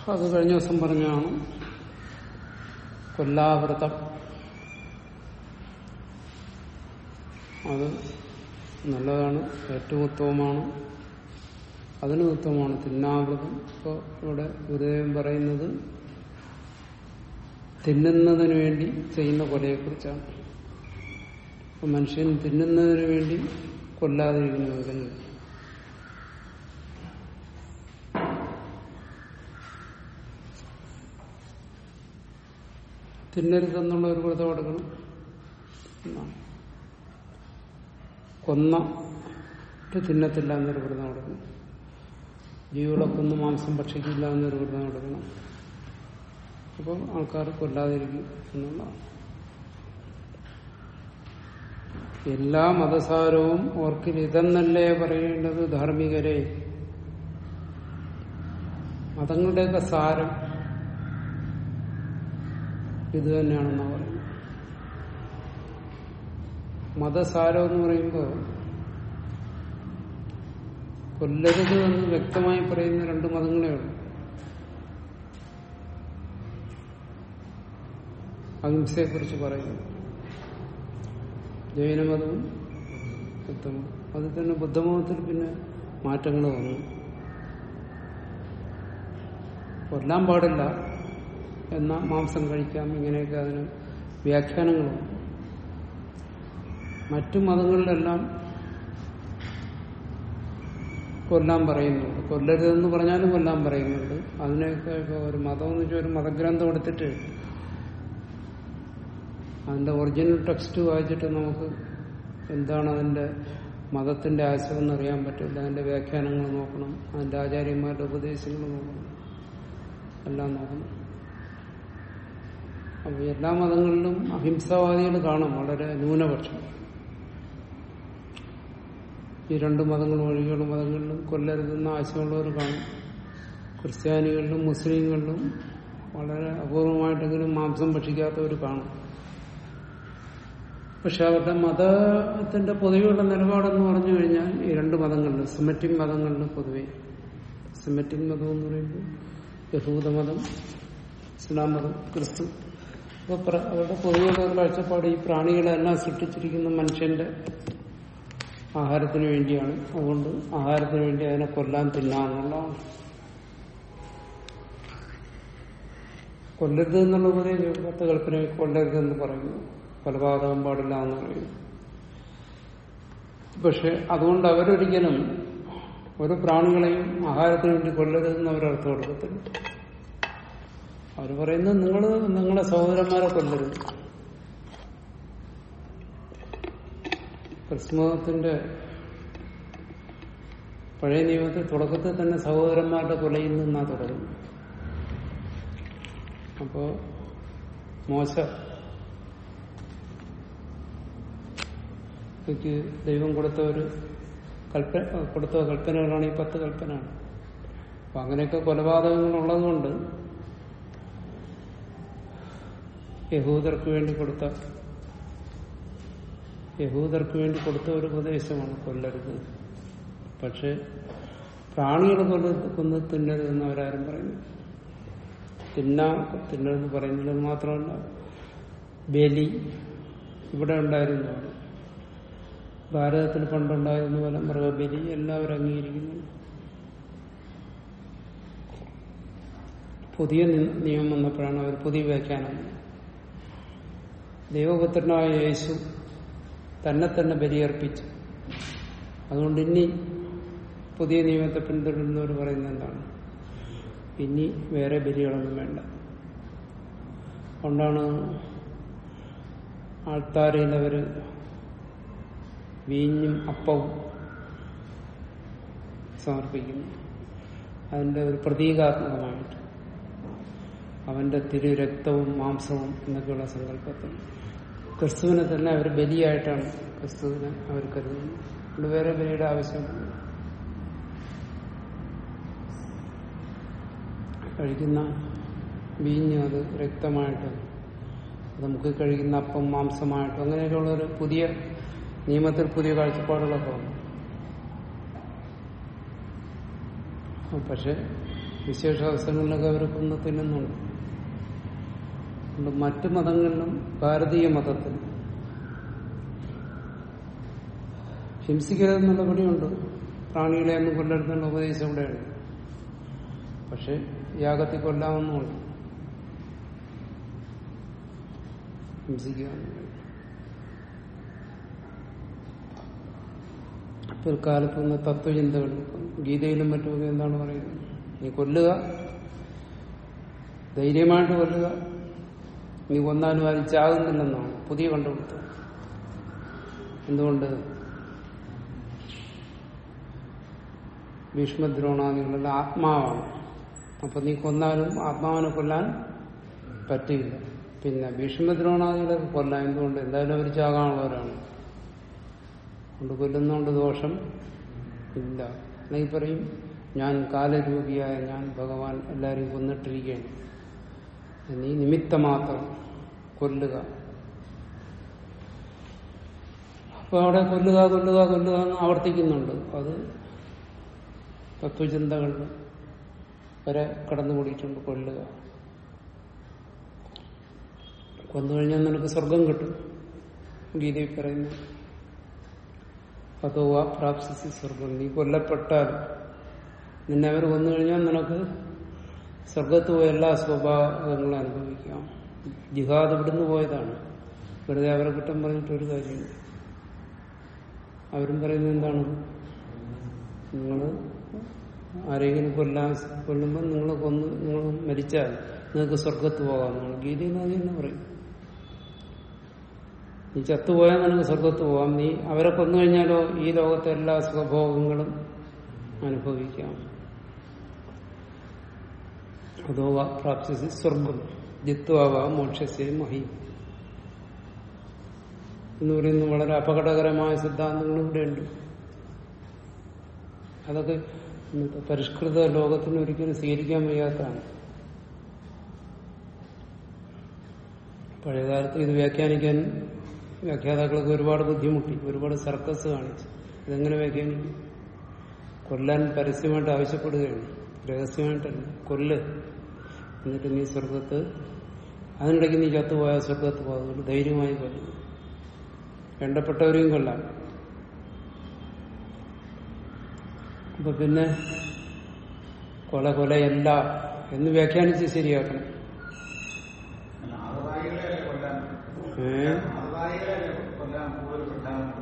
അത് കഴിഞ്ഞ ദിവസം പറഞ്ഞാണ് കൊല്ലാവൃതം അത് നല്ലതാണ് ഏറ്റവും ഉത്തമമാണ് അതിന് ഉത്തമമാണ് തിന്നാവൃതം ഇപ്പോൾ ഇവിടെ ഗുരുദേവൻ പറയുന്നത് തിന്നുന്നതിന് വേണ്ടി ചെയ്യുന്ന കൊലയെക്കുറിച്ചാണ് അപ്പൊ മനുഷ്യൻ തിന്നുന്നതിന് വേണ്ടി കൊല്ലാതിരിക്കുന്നവരും തിന്നരുതെന്നുള്ള ഒരു വ്രതം എടുക്കണം എന്നാണ് കൊന്നിട്ട് തിന്നത്തില്ല എന്നൊരു വ്രതം എടുക്കണം ജീവികളെ കൊന്ന് മാംസം ഭക്ഷിക്കില്ല എന്നൊരു വ്രതം എടുക്കണം അപ്പം ആൾക്കാർ കൊല്ലാതിരിക്കും എന്നുള്ളതാണ് എല്ലാ മതസാരവും ഓർക്കിൽ ഇതെന്നല്ലേ പറയേണ്ടത് ധാർമ്മികരെ മതങ്ങളുടെയൊക്കെ സാരം ഇത് തന്നെയാണെന്നാണ് പറയുന്നത് മതസാരം എന്ന് പറയുമ്പോൾ കൊല്ലരുത് എന്ന് വ്യക്തമായി പറയുന്ന രണ്ട് മതങ്ങളേ ഉള്ളൂ അഹിംസയെക്കുറിച്ച് പറയുന്നു ജൈനമതവും ബുദ്ധമതവും അതിൽ തന്നെ ബുദ്ധമതത്തിൽ പിന്നെ മാറ്റങ്ങൾ വന്നു കൊല്ലാൻ പാടില്ല എന്ന മാംസം കഴിക്കാം ഇങ്ങനെയൊക്കെ അതിന് വ്യാഖ്യാനങ്ങളുണ്ട് മറ്റു മതങ്ങളിലെല്ലാം കൊല്ലാൻ പറയുന്നുണ്ട് കൊല്ലരുതെന്ന് പറഞ്ഞാലും കൊല്ലാൻ പറയുന്നുണ്ട് അതിനെയൊക്കെ ഇപ്പോൾ ഒരു മതം എന്ന് വെച്ചാൽ ഒരു മതഗ്രന്ഥം എടുത്തിട്ട് അതിന്റെ ഒറിജിനൽ ടെക്സ്റ്റ് വായിച്ചിട്ട് നമുക്ക് എന്താണ് അതിന്റെ മതത്തിന്റെ ആശയം എന്ന് അറിയാൻ പറ്റില്ല അതിന്റെ വ്യാഖ്യാനങ്ങൾ നോക്കണം അതിന്റെ ആചാര്യന്മാരുടെ ഉപദേശങ്ങൾ നോക്കണം എല്ലാം നോക്കണം അപ്പൊ എല്ലാ മതങ്ങളിലും അഹിംസാവാദികൾ കാണും വളരെ ന്യൂനപക്ഷം ഈ രണ്ട് മതങ്ങൾ ഒഴികെയുള്ള മതങ്ങളിലും കൊല്ലരുതെന്ന ആശയമുള്ളവർ കാണും ക്രിസ്ത്യാനികളിലും മുസ്ലിങ്ങളിലും വളരെ അപൂർവമായിട്ടെങ്കിലും മാംസം ഭക്ഷിക്കാത്തവർ കാണും പക്ഷെ അവരുടെ മതത്തിന്റെ പൊതുവെയുള്ള നിലപാടെന്ന് പറഞ്ഞു കഴിഞ്ഞാൽ ഈ രണ്ട് മതങ്ങളിലും സെമറ്റിക് മതങ്ങളിലും പൊതുവെ സെമറ്റിക് മതം എന്ന് പറയുമ്പോൾ യഹൂദമതം ഇസ്ലാം മതം ക്രിസ്തു അപ്പൊ അവരുടെ പൊതുവെയുള്ള ഒരു കാഴ്ചപ്പാട് ഈ പ്രാണികളെല്ലാം സൃഷ്ടിച്ചിരിക്കുന്ന മനുഷ്യന്റെ ആഹാരത്തിന് വേണ്ടിയാണ് അതുകൊണ്ട് ആഹാരത്തിന് വേണ്ടി അതിനെ കൊല്ലാൻ തിന്നാന്നുള്ളതാണ് കൊല്ലരുത് എന്നുള്ള പോലെ പത്ത് കൽപ്പന കൊല്ലരുതെന്ന് പറയുന്നു കൊലപാതകം പാടില്ല എന്ന് പറയുന്നു പക്ഷെ അതുകൊണ്ട് അവരൊരിക്കലും ഒരു പ്രാണികളെയും ആഹാരത്തിന് വേണ്ടി കൊല്ലരുതെന്ന് അവരർത്ഥം കൊടുക്കത്തില്ല അവർ പറയുന്നത് നിങ്ങൾ നിങ്ങളുടെ സഹോദരന്മാരെ കൊല്ലരുത് ക്രിസ്മതത്തിന്റെ പഴയ നിയമത്തിൽ തുടക്കത്തിൽ തന്നെ സഹോദരന്മാരുടെ കൊലയിൽ നിന്നാ തുടങ്ങും അപ്പോ മോശ ദൈവം കൊടുത്ത ഒരു കൽപ്പന കൊടുത്ത കൽപ്പനകളാണ് ഈ പത്ത് കൽപ്പന അപ്പൊ അങ്ങനെയൊക്കെ കൊലപാതകങ്ങൾ ഉള്ളതുകൊണ്ട് യഹൂദർക്ക് വേണ്ടി കൊടുത്ത യഹൂദർക്ക് വേണ്ടി കൊടുത്ത ഒരു ഉപദേശമാണ് കൊല്ലരുത് പക്ഷെ പ്രാണികൾ കൊല്ല കൊന്ന് തിന്നരുതെന്ന് അവരാരും പറയുന്നു തിന്നാ തിന്നരുതെന്ന് പറയുന്നത് മാത്രമല്ല ബലി ഇവിടെ ഉണ്ടായിരുന്നു ഭാരതത്തിൽ പണ്ടുണ്ടായിരുന്ന പോലെ മൃഗബലി എല്ലാവരും അംഗീകരിക്കുന്നു പുതിയ നിയമം വന്നപ്പോഴാണ് അവർ പുതിയ വ്യാഖ്യാനം ദൈവപുത്രനായ യേശു തന്നെ തന്നെ ബലിയർപ്പിച്ചു അതുകൊണ്ട് ഇനി പുതിയ നിയമത്തെ പിന്തുടരുന്നവർ പറയുന്നത് എന്താണ് ഇനി വേറെ ബലികളൊന്നും വേണ്ട അതുകൊണ്ടാണ് ആൾത്താരയിൽ അവര് വീഞ്ഞും അപ്പവും സമർപ്പിക്കുന്നു അതിന്റെ ഒരു പ്രതീകാത്മകമായിട്ട് അവന്റെ തിരുരക്തവും മാംസവും എന്നൊക്കെയുള്ള സങ്കല്പത്തിൽ ക്രിസ്തുവിനെ തന്നെ അവർ ബലിയായിട്ടാണ് ക്രിസ്തുവിനെ അവർ കരുതുന്നത് അതുകൊണ്ട് വേറെ ബലിയുടെ ആവശ്യമില്ല കഴിക്കുന്ന വീഞ്ഞ് അത് രക്തമായിട്ട് നമുക്ക് കഴിക്കുന്ന അപ്പം മാംസമായിട്ടും അങ്ങനെയൊക്കെയുള്ള ഒരു പുതിയ നിയമത്തിൽ പുതിയ കാഴ്ചപ്പാടുകളൊക്കെ വന്നു പക്ഷെ വിശേഷ അവസരങ്ങളിലൊക്കെ അവർ കൊന്ന് തിന്നുന്നുണ്ട് അതുകൊണ്ട് മറ്റു മതങ്ങളിലും ഭാരതീയ മതത്തിൽ ഹിംസിക്കരുതെന്നുള്ള പടിയുണ്ട് പ്രാണികളെ ഒന്നും കൊല്ലരുതെന്നുള്ള ഉപദേശം ഇവിടെയുണ്ട് പക്ഷെ യാഗത്തിൽ കൊല്ലാമെന്നുണ്ട് ഹിംസിക്കുക എന്നുള്ളത്. പിൽക്കാലത്ത് വന്ന തത്വചിന്തകൾ ഗീതയിലും മറ്റുമൊക്കെ എന്താണ് പറയുന്നത് നീ കൊല്ലുക ധൈര്യമായിട്ട് കൊല്ലുക നീ കൊന്നാലും അത് ചാകുന്നില്ലെന്നാണ് പുതിയ കണ്ടുപിടുത്തം എന്തുകൊണ്ട് ഭീഷ്മദ്രോണാദികളുടെ ആത്മാവാണ് അപ്പൊ നീ കൊന്നാലും ആത്മാവിനെ കൊല്ലാൻ പറ്റില്ല പിന്നെ ഭീഷ്മദ്രോണാദികളൊക്കെ കൊല്ലാൻ എന്തുകൊണ്ട് എന്തായാലും അവർ ചാകാനുള്ളവരാണ് കൊണ്ട് കൊല്ലുന്നോണ്ട് ദോഷം ഇല്ല അല്ലെങ്കിൽ പറയും ഞാൻ കാലരൂപിയായ ഞാൻ ഭഗവാൻ എല്ലാവരെയും കൊന്നിട്ടിരിക്കുകയാണ് നീ നിമിത്തമാത്രം കൊല്ലുക അപ്പൊ അവിടെ കൊല്ലുക കൊല്ലുക കൊല്ലുക എന്ന് ആവർത്തിക്കുന്നുണ്ട് അത് തത്വചിന്തകൾ വരെ കടന്നുകൂടിയിട്ടുണ്ട് കൊല്ലുക കൊന്നു കഴിഞ്ഞാൽ നിനക്ക് സ്വർഗം കിട്ടും ഗീതയിൽ പറയുന്നു അതോ ആ പ്രാപ്സിസി സ്വർഗം നീ കൊല്ലപ്പെട്ടാൽ നിന്നെ അവർ കൊന്നു കഴിഞ്ഞാൽ നിനക്ക് സ്വർഗത്ത് പോയ എല്ലാ സ്വഭാവങ്ങളും അനുഭവിക്കാം ജിഹാദ് ഇവിടുന്ന് പോയതാണ് വെറുതെ അവരെ കുറ്റം പറഞ്ഞിട്ട് ഒരു കാര്യമില്ല അവരും പറയുന്നത് എന്താണ് നിങ്ങൾ ആരെങ്കിലും കൊല്ലാൻ കൊല്ലുമ്പോൾ നിങ്ങൾ കൊന്ന് നിങ്ങൾ മരിച്ചാൽ നിങ്ങൾക്ക് സ്വർഗത്ത് പോകാമെന്നാണ് ഗീതയിൽ അത് തന്നെ പറയും നീ ചത്തുപോയാൽ നിനക്ക് സ്വർഗത്ത് പോകാം നീ അവരെ കൊന്നു കഴിഞ്ഞാലോ ഈ ലോകത്തെ എല്ലാ സുഖഭോഗങ്ങളും അനുഭവിക്കാം അതോ പ്രാപ്തി സ്വർഗം ജിത്വാവ മോക്ഷസ്യ മഹി എന്ന് പറയുന്ന വളരെ അപകടകരമായ സിദ്ധാന്തങ്ങൾ ഇവിടെയുണ്ട് അതൊക്കെ ഇന്നത്തെ പരിഷ്കൃത ലോകത്തിന് ഒരിക്കലും സ്വീകരിക്കാൻ വയ്യാത്തതാണ് പഴയകാലത്ത് ഇത് വ്യാഖ്യാനിക്കാൻ വ്യാഖ്യാതാക്കൾക്ക് ഒരുപാട് ബുദ്ധിമുട്ടി ഒരുപാട് സർക്കസ് കാണിച്ചു ഇതെങ്ങനെ വ്യാഖ്യാനിക്കും കൊല്ലാൻ പരസ്യമായിട്ട് ആവശ്യപ്പെടുകയാണ് രഹസ്യമായിട്ടല്ല കൊല്ല് എന്നിട്ട് നീ സ്വർഗത്ത് അതിനിടയ്ക്ക് നീ ചത്തുപോയാൽ സ്വർഗത്ത് പോകുന്നുണ്ട് ധൈര്യമായി കൊല്ലും വേണ്ടപ്പെട്ടവരെയും കൊല്ലാം അപ്പൊ പിന്നെ കൊല കൊലയല്ല എന്ന് വ്യാഖ്യാനിച്ച് ശരിയാക്കണം ആദതായികളെയല്ലേ കൊല്ലാൻ ഏ ആദതായികളെയല്ലേ കൊല്ലാൻ കൂടുതൽ പ്രധാനപ്പെട്ടത്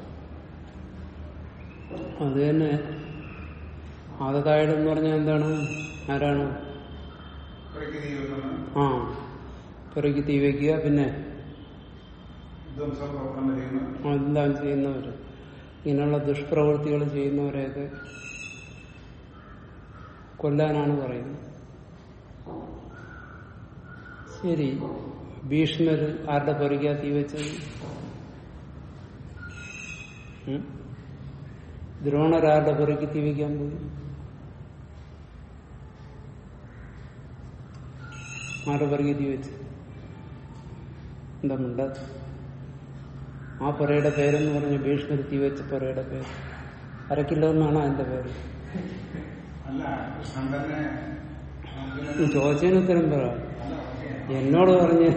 അത് തന്നെ ആദതായുടെ പറഞ്ഞാൽ എന്താണ് ആരാണ് പ്രകൃതി വരുന്ന ആ പിറകി തീ വയ്ക്കുക പിന്നെ ധ്വംസം പ്രവർത്തനം ചെയ്യുന്ന എല്ലാം ചെയ്യുന്നവർ ഇങ്ങനെയുള്ള ദുഷ്പ്രവൃത്തികൾ ചെയ്യുന്നവരെയൊക്കെ കൊല്ലാനാണ് പറയുന്നത് ശരി ഭീഷ്മര് ആരുടെ പിറകിയാ തീ വെച്ചത് ഉം? ദ്രോണരാരുടെ പിറകി തീ വയ്ക്കാൻ പോയി ആരുടെ പിറകി തീ വെച്ച് എന്താ മിണ്ടാത്ത ആ പുറയുടെ പേരെന്ന് പറഞ്ഞ ഭീഷ്മർ തീ വെച്ച പുറയുടെ പേര് അരക്കില്ലോ എന്നാണ് അതിന്റെ പേര് അല്ല കൃഷ്ണൻ തന്നെ ഈ ചോദിച്ചതിന് ഉത്തരം പറ എന്നോട് പറഞ്ഞ്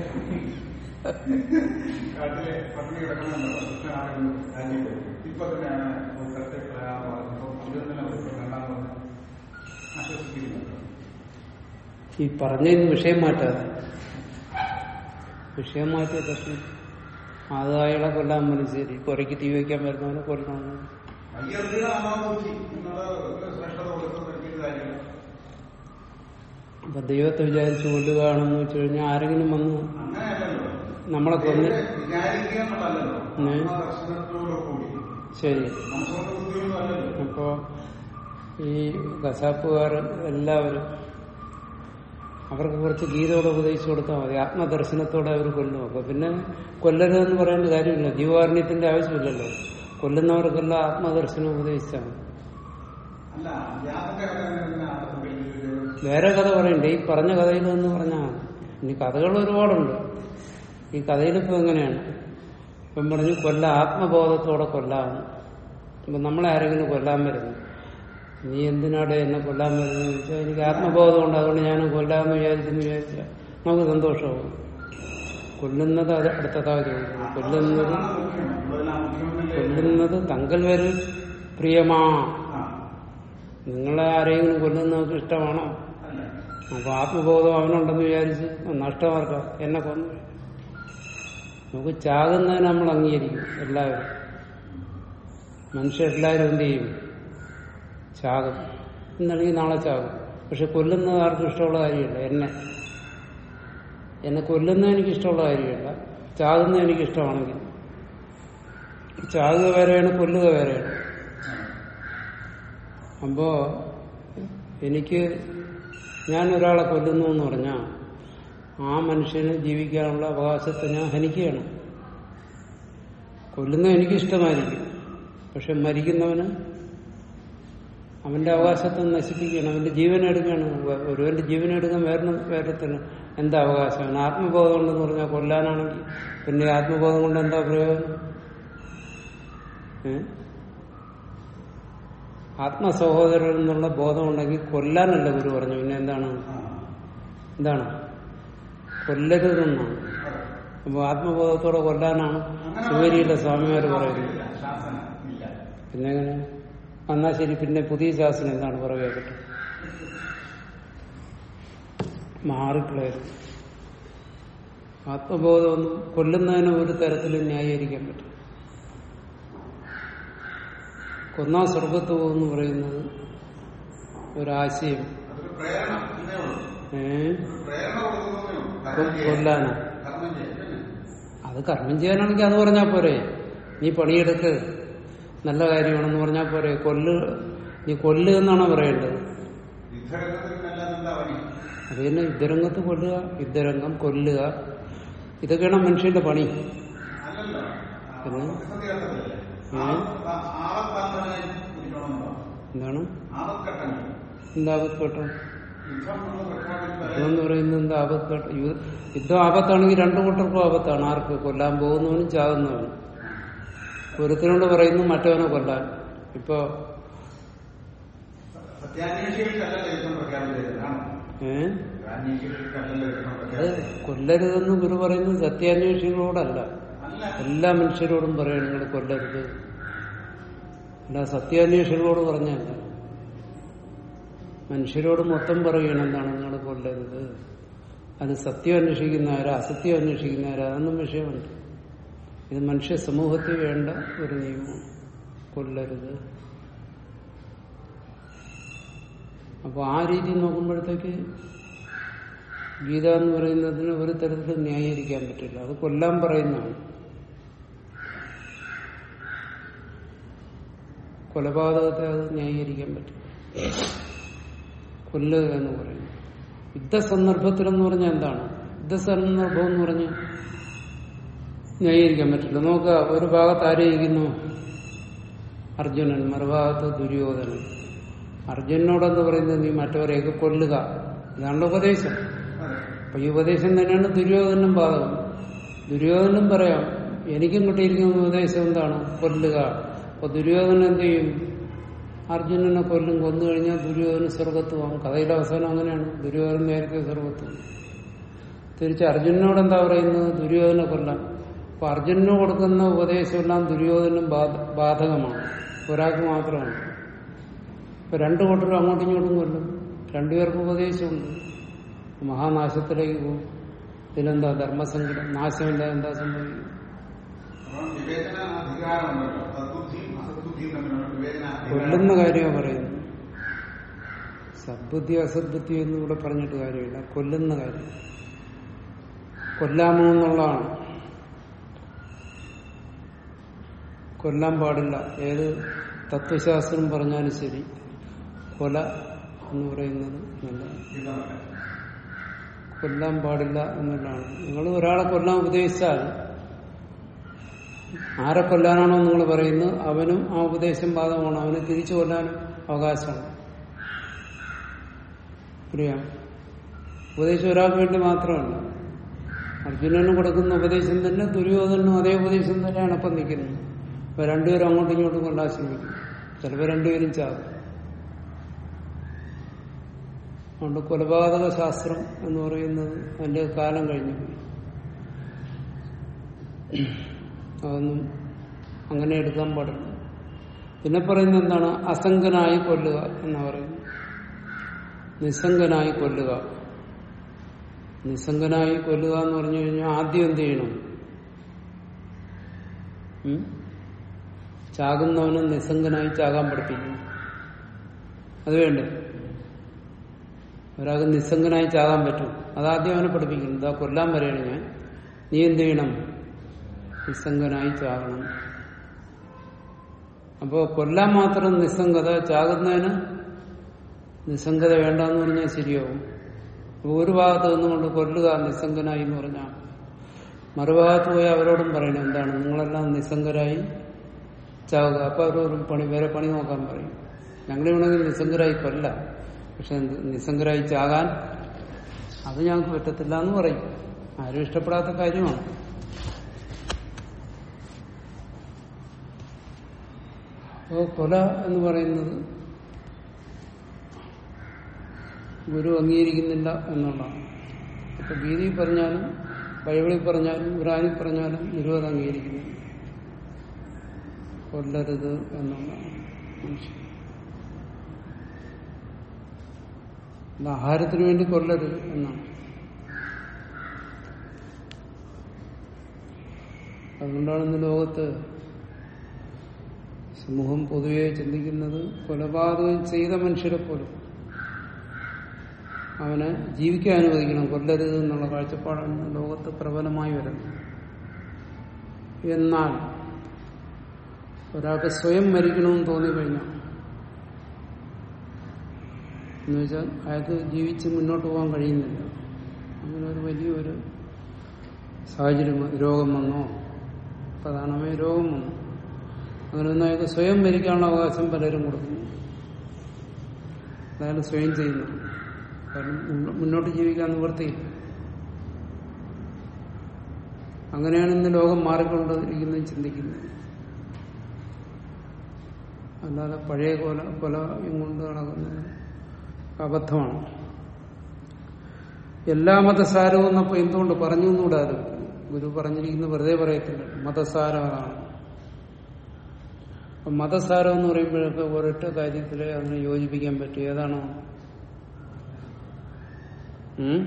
കാട്ടിലെ പട്ടിണി കിടക്കണമെന്നോ കൃഷ്ണനാണ് രാജ്യത്ത് ഇപ്പൊ തന്നെയാണ് ഒരു സ്ഥലത്തെ പ്രയാണം പറഞ്ഞപ്പോ ഇത് തന്നെ ഒരു രണ്ടാം പറഞ്ഞ് ആശ്വസിപ്പിക്കുന്നുണ്ട് ഈ പറഞ്ഞതിന് വിഷയം മാറ്റാതെ വിഷയം മാറ്റിയ പ്രശ്നം അത് അയാളെ കൊല്ലാൻ മനസ്സിലായി പുറയ്ക്ക് തീ വയ്ക്കാൻ വരുന്നവനെ കൊല്ലണം വലിയ അനാമൂർത്തി എന്നുള്ള ഒരു ശ്രേഷ്ഠത കൊടുക്കുന്ന വലിയൊരു കാര്യമാണ് അപ്പൊ ദൈവത്തെ വിചാരിച്ച് കൊല്ലുകയാണെന്ന് വെച്ച് കഴിഞ്ഞാൽ ആരെങ്കിലും വന്ന് അങ്ങനെയല്ലല്ലോ നമ്മളെ കൊന്ന് വിചാരിക്കുക എന്നുള്ളതല്ലോ ഉം. ദർശനത്തോടു കൂടി ശരി മനസ്സുകൊണ്ട് ബുദ്ധിയൊന്നും അല്ലല്ലോ അപ്പോ ഈ കശാപ്പുകാർ എല്ലാവരും അവർക്ക് കുറച്ച് ഗീതയോടെ ഉപദേശിച്ചു കൊടുത്താൽ മതി ആത്മദർശനത്തോടെ അവർ കൊല്ലും അപ്പൊ പിന്നെ കൊല്ലരുതെന്ന് പറയേണ്ട കാര്യമില്ല ജീവാരണ്യത്തിന്റെ ആവശ്യമില്ലല്ലോ കൊല്ലുന്നവർക്കെല്ലാം ആത്മദർശനം ഉപദേശിച്ചാൽ മതി അല്ല വ്യാപക കഥ വേറെ കഥ പറയണ്ടേ ഈ പറഞ്ഞ കഥയിൽ എന്ന് പറഞ്ഞാൽ മതി ഇനി കഥകൾ ഒരുപാടുണ്ട് ഈ കഥയിലിപ്പോ എങ്ങനെയാണ് ഇപ്പം പറഞ്ഞു കൊല്ല ആത്മബോധത്തോടെ കൊല്ലാമെന്ന് ഇപ്പൊ നമ്മളെ ആരെങ്കിലും കൊല്ലാൻ വരുന്നു നീ എന്തിനാടെ എന്നെ കൊല്ലാൻ വരുന്നത് ചോദിച്ചാൽ എനിക്ക് ആത്മബോധമുണ്ട് അതുകൊണ്ട് ഞാൻ കൊല്ലാമെന്ന് വിചാരിച്ചെന്ന് വിചാരിച്ചാൽ നമുക്ക് സന്തോഷമാവും കൊല്ലുന്നത് അത് അടുത്തതാ ചോദിക്കുന്നത് കൊല്ലുന്നത് അതാണ് മുഖ്യം നമ്മളെല്ലാം മുഖ്യമെന്നല്ലേ കൊല്ലുന്നത് തങ്കൽ വരെ പ്രിയമാ ആ നിങ്ങളെ ആരെങ്കിലും കൊല്ലുന്നതൊക്കെ ഇഷ്ടമാണോ അല്ല അപ്പൊ ആത്മബോധം അവനുണ്ടെന്ന് വിചാരിച്ച് നഷ്ടമാർക്ക എന്നെ കൊന്നു നമുക്ക് ചാകുന്നതിന് നമ്മൾ അംഗീകരിക്കും എല്ലാവരും മനുഷ്യരെല്ലാവരും എന്ത് ചെയ്യും ചാകും ഇന്നല്ലെങ്കിൽ നാളെ ചാകും പക്ഷെ കൊല്ലുന്നത് ആർക്കും ഇഷ്ടമുള്ള കാര്യമില്ല എന്നെ എന്നെ കൊല്ലുന്നത് എനിക്ക് ഇഷ്ടമുള്ള കാര്യമില്ല ചാകുന്നത് എനിക്ക് ഇഷ്ടമാണെങ്കിൽ ചാകുക വേറെയാണ് കൊല്ലുക വേറെയാണ് അപ്പോ എനിക്ക് ഞാൻ ഒരാളെ കൊല്ലുന്നു എന്ന് പറഞ്ഞാൽ ആ മനുഷ്യന് ജീവിക്കാനുള്ള അവകാശത്തെ ഞാൻ ഹനിക്കുകയാണ് കൊല്ലുന്നത് എനിക്ക് ഇഷ്ടമായിരിക്കും പക്ഷെ മരിക്കുന്നവന് അവന്റെ അവകാശത്തെ നശിപ്പിക്കുകയാണ് അവന്റെ ജീവൻ എടുക്കുകയാണ് ഒരുവന്റെ ജീവൻ എടുക്കാൻ വേറെ വേറത്തിന് എന്താ അവകാശം അവന് ആത്മബോധം ഉണ്ടെന്ന് പറഞ്ഞാൽ കൊല്ലാനാണെങ്കിൽ പിന്നെ ഈ ആത്മബോധം കൊണ്ട് എന്താ പ്രയോജനം ഏ? ആത്മസഹോദരൻ എന്നുള്ള ബോധം ഉണ്ടെങ്കിൽ കൊല്ലാനല്ല ഗുരു പറഞ്ഞു പിന്നെ എന്താണ് ആ എന്താണ് കൊല്ലരുതെന്നാണ് അതെ അപ്പൊ ആത്മബോധത്തോടെ കൊല്ലാനാണ് ശിവരിയിലെ സ്വാമിമാർ പറയുന്നത് ഇല്ല, ശാസനം ഇല്ല പിന്നെ എങ്ങനെ എന്നാ ശരി പിന്നെ പുതിയ ശാസനം എന്താണ് പറയുക മാറിക്കളയത് ആത്മബോധമൊന്നും കൊല്ലുന്നതിന് ഒരു തരത്തിലും ന്യായീകരിക്കാൻ പറ്റും കൊന്നാ സ്വർഗത്ത് പോകുമെന്ന് പറയുന്നത് ഒരാശയം അതൊരു പ്രേരണ എന്നേ ഉള്ളൂ ഏ ഒരു പ്രേരണ കൊടുക്കുന്നതേ ഉള്ളൂ കൊ- കർമ്മം ചെയ്യാൻ. കൊല്ലാനാ കർമ്മം ചെയ്യാൻ പിന്നെ അത് കർമ്മം ചെയ്യാനാണെങ്കിൽ അത് പറഞ്ഞാൽ പോരെ നീ പണിയെടുക്ക് നല്ല കാര്യമാണെന്ന് പറഞ്ഞാൽ പോരെ കൊല്ല് നീ കൊല്ല് എന്നാണോ പറയേണ്ടത് യുദ്ധരംഗത്തിൽ നല്ലത് എന്താ പണി അത് തന്നെ യുദ്ധരംഗത്ത് കൊല്ലുക യുദ്ധരംഗം കൊല്ലുക ഇതൊക്കെയാണ് മനുഷ്യന്റെ പണി അല്ലല്ലോ ആ, പിന്നെ? പ്രതിസന്ധിഘട്ടത്തിലല്ലേ? ഉം. ആപത്ത് ആ- ആപത്താന്തമായി പിടിക്കണമെന്നുണ്ടോ? എന്താണ് ആപത്ഘട്ടങ്ങൾ എന്താ ആപത്ഘട്ടം യുദ്ധം എന്ന് പ്രഖ്യാപിച്ച് യുദ്ധം എന്ന് പറയുന്നത് എന്താ ആപത്ഘട്ടം യു- യുദ്ധം ആപത്താണെങ്കിൽ രണ്ടു കൂട്ടർക്കും ആപത്താണ് ആർക്ക് കൊല്ലാൻ പോകുന്നവനും ചാകുന്നവനും ഒരുത്തിനോട് പറയുന്നു മറ്റവനെ കൊല്ലാൻ ഇപ്പൊ സത്യാന്വേഷികൾക്കല്ലല്ലോ യുദ്ധം പ്രഖ്യാപിച്ചത് ആണോ ഏഹ് സത്യാന്വേഷികൾക്കല്ലല്ലോ യുദ്ധം അത് പ്രഖ്യാപിച്ചത് കൊല്ലരുതെന്ന് ഗുരു പറയുന്നത് സത്യാന്വേഷികളോടല്ല അല്ല എല്ലാ മനുഷ്യരോടും പറയണം നിങ്ങൾ കൊല്ലരുത് അല്ല സത്യാന്വേഷികളോട് പറഞ്ഞല്ല മനുഷ്യരോട് മൊത്തം പറയണം എന്താണ് നിങ്ങൾ കൊല്ലരുത് അത് സത്യം അന്വേഷിക്കുന്നവരാ അസത്യം അന്വേഷിക്കുന്നവരാ അതൊന്നും വിഷയമുണ്ട് ഇത് മനുഷ്യ സമൂഹത്തിൽ വേണ്ട ഒരു നിയമമാണ് കൊല്ലരുത് അപ്പൊ ആ രീതി നോക്കുമ്പോഴത്തേക്ക് ഗീത എന്ന് പറയുന്നതിന് ഒരു തരത്തിലും ന്യായീകരിക്കാൻ പറ്റില്ല അത് കൊല്ലാൻ പറയുന്നതാണ് കൊലപാതകത്തെ അത് ന്യായീകരിക്കാൻ പറ്റും കൊല്ലുക എന്ന് പറയുന്നു യുദ്ധസന്ദർഭത്തിലെന്ന് പറഞ്ഞാൽ എന്താണ് യുദ്ധസന്ദർഭം എന്ന് പറഞ്ഞ് ന്യായീകരിക്കാൻ പറ്റില്ല നോക്കുക ഒരു ഭാഗത്ത് ആരെയിരിക്കുന്നു അർജുനൻ മറുഭാഗത്ത് ദുര്യോധനൻ അർജുനോടെന്ന് പറയുന്നത് നീ മറ്റവരെയൊക്കെ കൊല്ലുക ഇതാണല്ലോ ഉപദേശം അതെ അപ്പൊ ഈ ഉപദേശം തന്നെയാണ് ദുര്യോധനും ബാധകം ദുര്യോധനും പറയാം എനിക്കും കിട്ടിയിരിക്കുന്ന ഉപദേശം എന്താണ് കൊല്ലുക അപ്പൊ ദുര്യോധനൻ എന്ത് ചെയ്യും അർജുനനെ കൊല്ലും കൊന്നു കഴിഞ്ഞാൽ ദുര്യോധന സ്വർഗത്ത് പോകും കഥയുടെ അവസാനം അങ്ങനെയാണ് ദുര്യോധനൻ നേരത്തെ സ്വർഗത്ത് പോകും തിരിച്ച് അർജുനനോട് എന്താ പറയുന്നത് ദുര്യോധനെ കൊല്ലാൻ അപ്പൊ അർജുനന് കൊടുക്കുന്ന ഉപദേശമെല്ലാം ദുര്യോധനും ബാധ- ബാധകമാണ് ഒരാൾക്ക് മാത്രമാണ് ഇപ്പൊ രണ്ടു കൂട്ടരും അങ്ങോട്ടും ഇങ്ങോട്ടും കൊല്ലും രണ്ടുപേർക്കും ഉപദേശമുണ്ട് മഹാനാശത്തിലേക്ക് പോകും ഇതിലെന്താ ധർമ്മസങ്കടം നാശമില്ല എന്താ സംഭവിക്കും അപ്പം വിവേചന അധികാരമുണ്ടല്ലോ സദ്ബുദ്ധിയും അസദ്ബുദ്ധിയും തമ്മിലുള്ള വിവേചന അധികാരം കൊല്ലുന്ന കാര്യമാണ് പറയുന്നത് സദ്ബുദ്ധി അസദ്ബുദ്ധി എന്നും ഇവിടെ പറഞ്ഞിട്ട് കാര്യമില്ല കൊല്ലുന്ന കാര്യം കൊല്ലാമോ എന്നുള്ളതാണ് കൊല്ലാൻ പാടില്ല ഏത് തത്വശാസ്ത്രം പറഞ്ഞാലും ശരി കൊല എന്ന് പറയുന്നത് നല്ല യുദ്ധമല്ല കൊല്ലാൻ പാടില്ല എന്നുള്ളതാണ് നിങ്ങൾ ഒരാളെ കൊല്ലാൻ ഉപദേശിച്ചാൽ ആരെ കൊല്ലാനാണോ നിങ്ങൾ പറയുന്നത് അവനും ആ ഉപദേശം ബാധകമാണ് അവന് തിരിച്ചു കൊല്ലാനും അവകാശമാണ് അറിയാം ഉപദേശം ഒരാൾക്ക് വേണ്ടി മാത്രമല്ല അർജുനന് കൊടുക്കുന്ന ഉപദേശം തന്നെ ദുര്യോധനും അതേ ഉപദേശം തന്നെയാണ് ഇപ്പം നിൽക്കുന്നത് അപ്പൊ രണ്ടുപേരും അങ്ങോട്ടും ഇങ്ങോട്ടും കൊല്ലാൻ ശ്രമിക്കും ചിലപ്പോൾ രണ്ടുപേരും ചാകും അതുകൊണ്ട് കൊലപാതക ശാസ്ത്രം എന്ന് പറയുന്നത് അതിന്റെ കാലം കഴിഞ്ഞു പോയി അതൊന്നും അങ്ങനെ എടുക്കാൻ പാടില്ല പിന്നെ പറയുന്നത് എന്താണ് അസംഗനായി കൊല്ലുക എന്ന് പറയുന്നു നിസ്സംഗനായി കൊല്ലുക നിസ്സംഗനായി കൊല്ലുക എന്ന് പറഞ്ഞു കഴിഞ്ഞാൽ ആദ്യം എന്ത് ചെയ്യണം ഉം? ചാകുന്നവന് നിസ്സംഗനായി ചാകാൻ പഠിപ്പിക്കുന്നു അത് വേണ്ടേ ഒരാൾക്ക് നിസ്സംഗനായി ചാകാൻ പറ്റും അതാദ്യം അവനെ പഠിപ്പിക്കുന്നു ഇതാ കൊല്ലാൻ പറയണ ഞാൻ നീ എന്ത് ചെയ്യണം നിസ്സംഗനായി ചാകണം അപ്പോ കൊല്ലാൻ മാത്രം നിസ്സംഗത ചാകുന്നതിന് നിസ്സംഗത വേണ്ടെന്ന് പറഞ്ഞാൽ ശരിയാവും അപ്പൊ ഒരു ഭാഗത്ത് നിന്നുകൊണ്ട് കൊല്ലുക നിസ്സംഗനായി എന്ന് പറഞ്ഞാൽ മറുഭാഗത്ത് പോയി അവരോടും പറയണം എന്താണ് നിങ്ങളെല്ലാം നിസ്സംഗരായി ചാവുക അപ്പൊ അവരോട് പണി വേറെ പണി നോക്കാൻ പറയും ഞങ്ങൾ വേണമെങ്കിൽ നിസ്സംഗരായി കൊല്ലാം പക്ഷെ എന്ത് നിസ്സംഗരായി ചാകാൻ അത് ഞങ്ങൾക്ക് പറ്റത്തില്ല എന്ന് പറയും ആരും ഇഷ്ടപ്പെടാത്ത കാര്യമാണ് അപ്പോൾ കൊല എന്ന് പറയുന്നത് ഗുരു അംഗീകരിക്കുന്നില്ല എന്നുള്ളതാണ് അപ്പൊ ഗീതയിൽ പറഞ്ഞാലും ബൈബിളിൽ പറഞ്ഞാലും ഖുറാനിൽ പറഞ്ഞാലും ഗുരു അത് അംഗീകരിക്കുന്നില്ല കൊല്ലരുത് എന്നുള്ളതാണ് മനുഷ്യൻ ഇത് ആഹാരത്തിന് വേണ്ടി കൊല്ലരുത് എന്നാണ് അതുകൊണ്ടാണ് ഇന്ന് ലോകത്ത് സമൂഹം പൊതുവെ ചിന്തിക്കുന്നത് കൊലപാതകം ചെയ്ത മനുഷ്യരെ പോലും അവനെ ജീവിക്കാൻ അനുവദിക്കണം കൊല്ലരുത് എന്നുള്ള കാഴ്ചപ്പാടാണ് ലോകത്ത് പ്രബലമായി വരുന്നത് എന്നാൽ ഒരാൾക്ക് സ്വയം മരിക്കണമെന്ന് തോന്നിക്കഴിഞ്ഞാൽ എന്നുവെച്ചാൽ അയാൾക്ക് ജീവിച്ച് മുന്നോട്ട് പോകാൻ കഴിയുന്നില്ല അങ്ങനെ ഒരു വലിയൊരു സാഹചര്യം വ- രോഗം വന്നോ പ്രധാനമായി രോഗം വന്നു അങ്ങനെ ഒന്നും അയാൾക്ക് സ്വയം മരിക്കാനുള്ള അവകാശം പലരും കൊടുക്കുന്നു അയാൾ സ്വയം ചെയ്യുന്നു കാരണം മുന്നോ- മുന്നോട്ട് ജീവിക്കാൻ നിവൃത്തിയില്ല അങ്ങനെയാണ് ഇന്ന് ലോകം മാറിക്കൊണ്ടിരിക്കുന്നത് ചിന്തിക്കുന്നത് അല്ലാതെ പഴയ കൊല കൊലയും കൊണ്ട് നടക്കുന്നത് അബദ്ധമാണ് എല്ലാ മതസാരവും എന്നപ്പോ എന്തുകൊണ്ട് പറഞ്ഞു എന്നുകൂടെ ആലോചിക്കുന്നു ഗുരു പറഞ്ഞിരിക്കുന്നത് വെറുതെ പറയത്തില്ല മതസാരം അതാണ് അപ്പൊ മതസാരം എന്ന് പറയുമ്പോഴൊക്കെ ഒരൊറ്റ കാര്യത്തിലെ അതിനെ യോജിപ്പിക്കാൻ പറ്റും ഏതാണോ ഉം?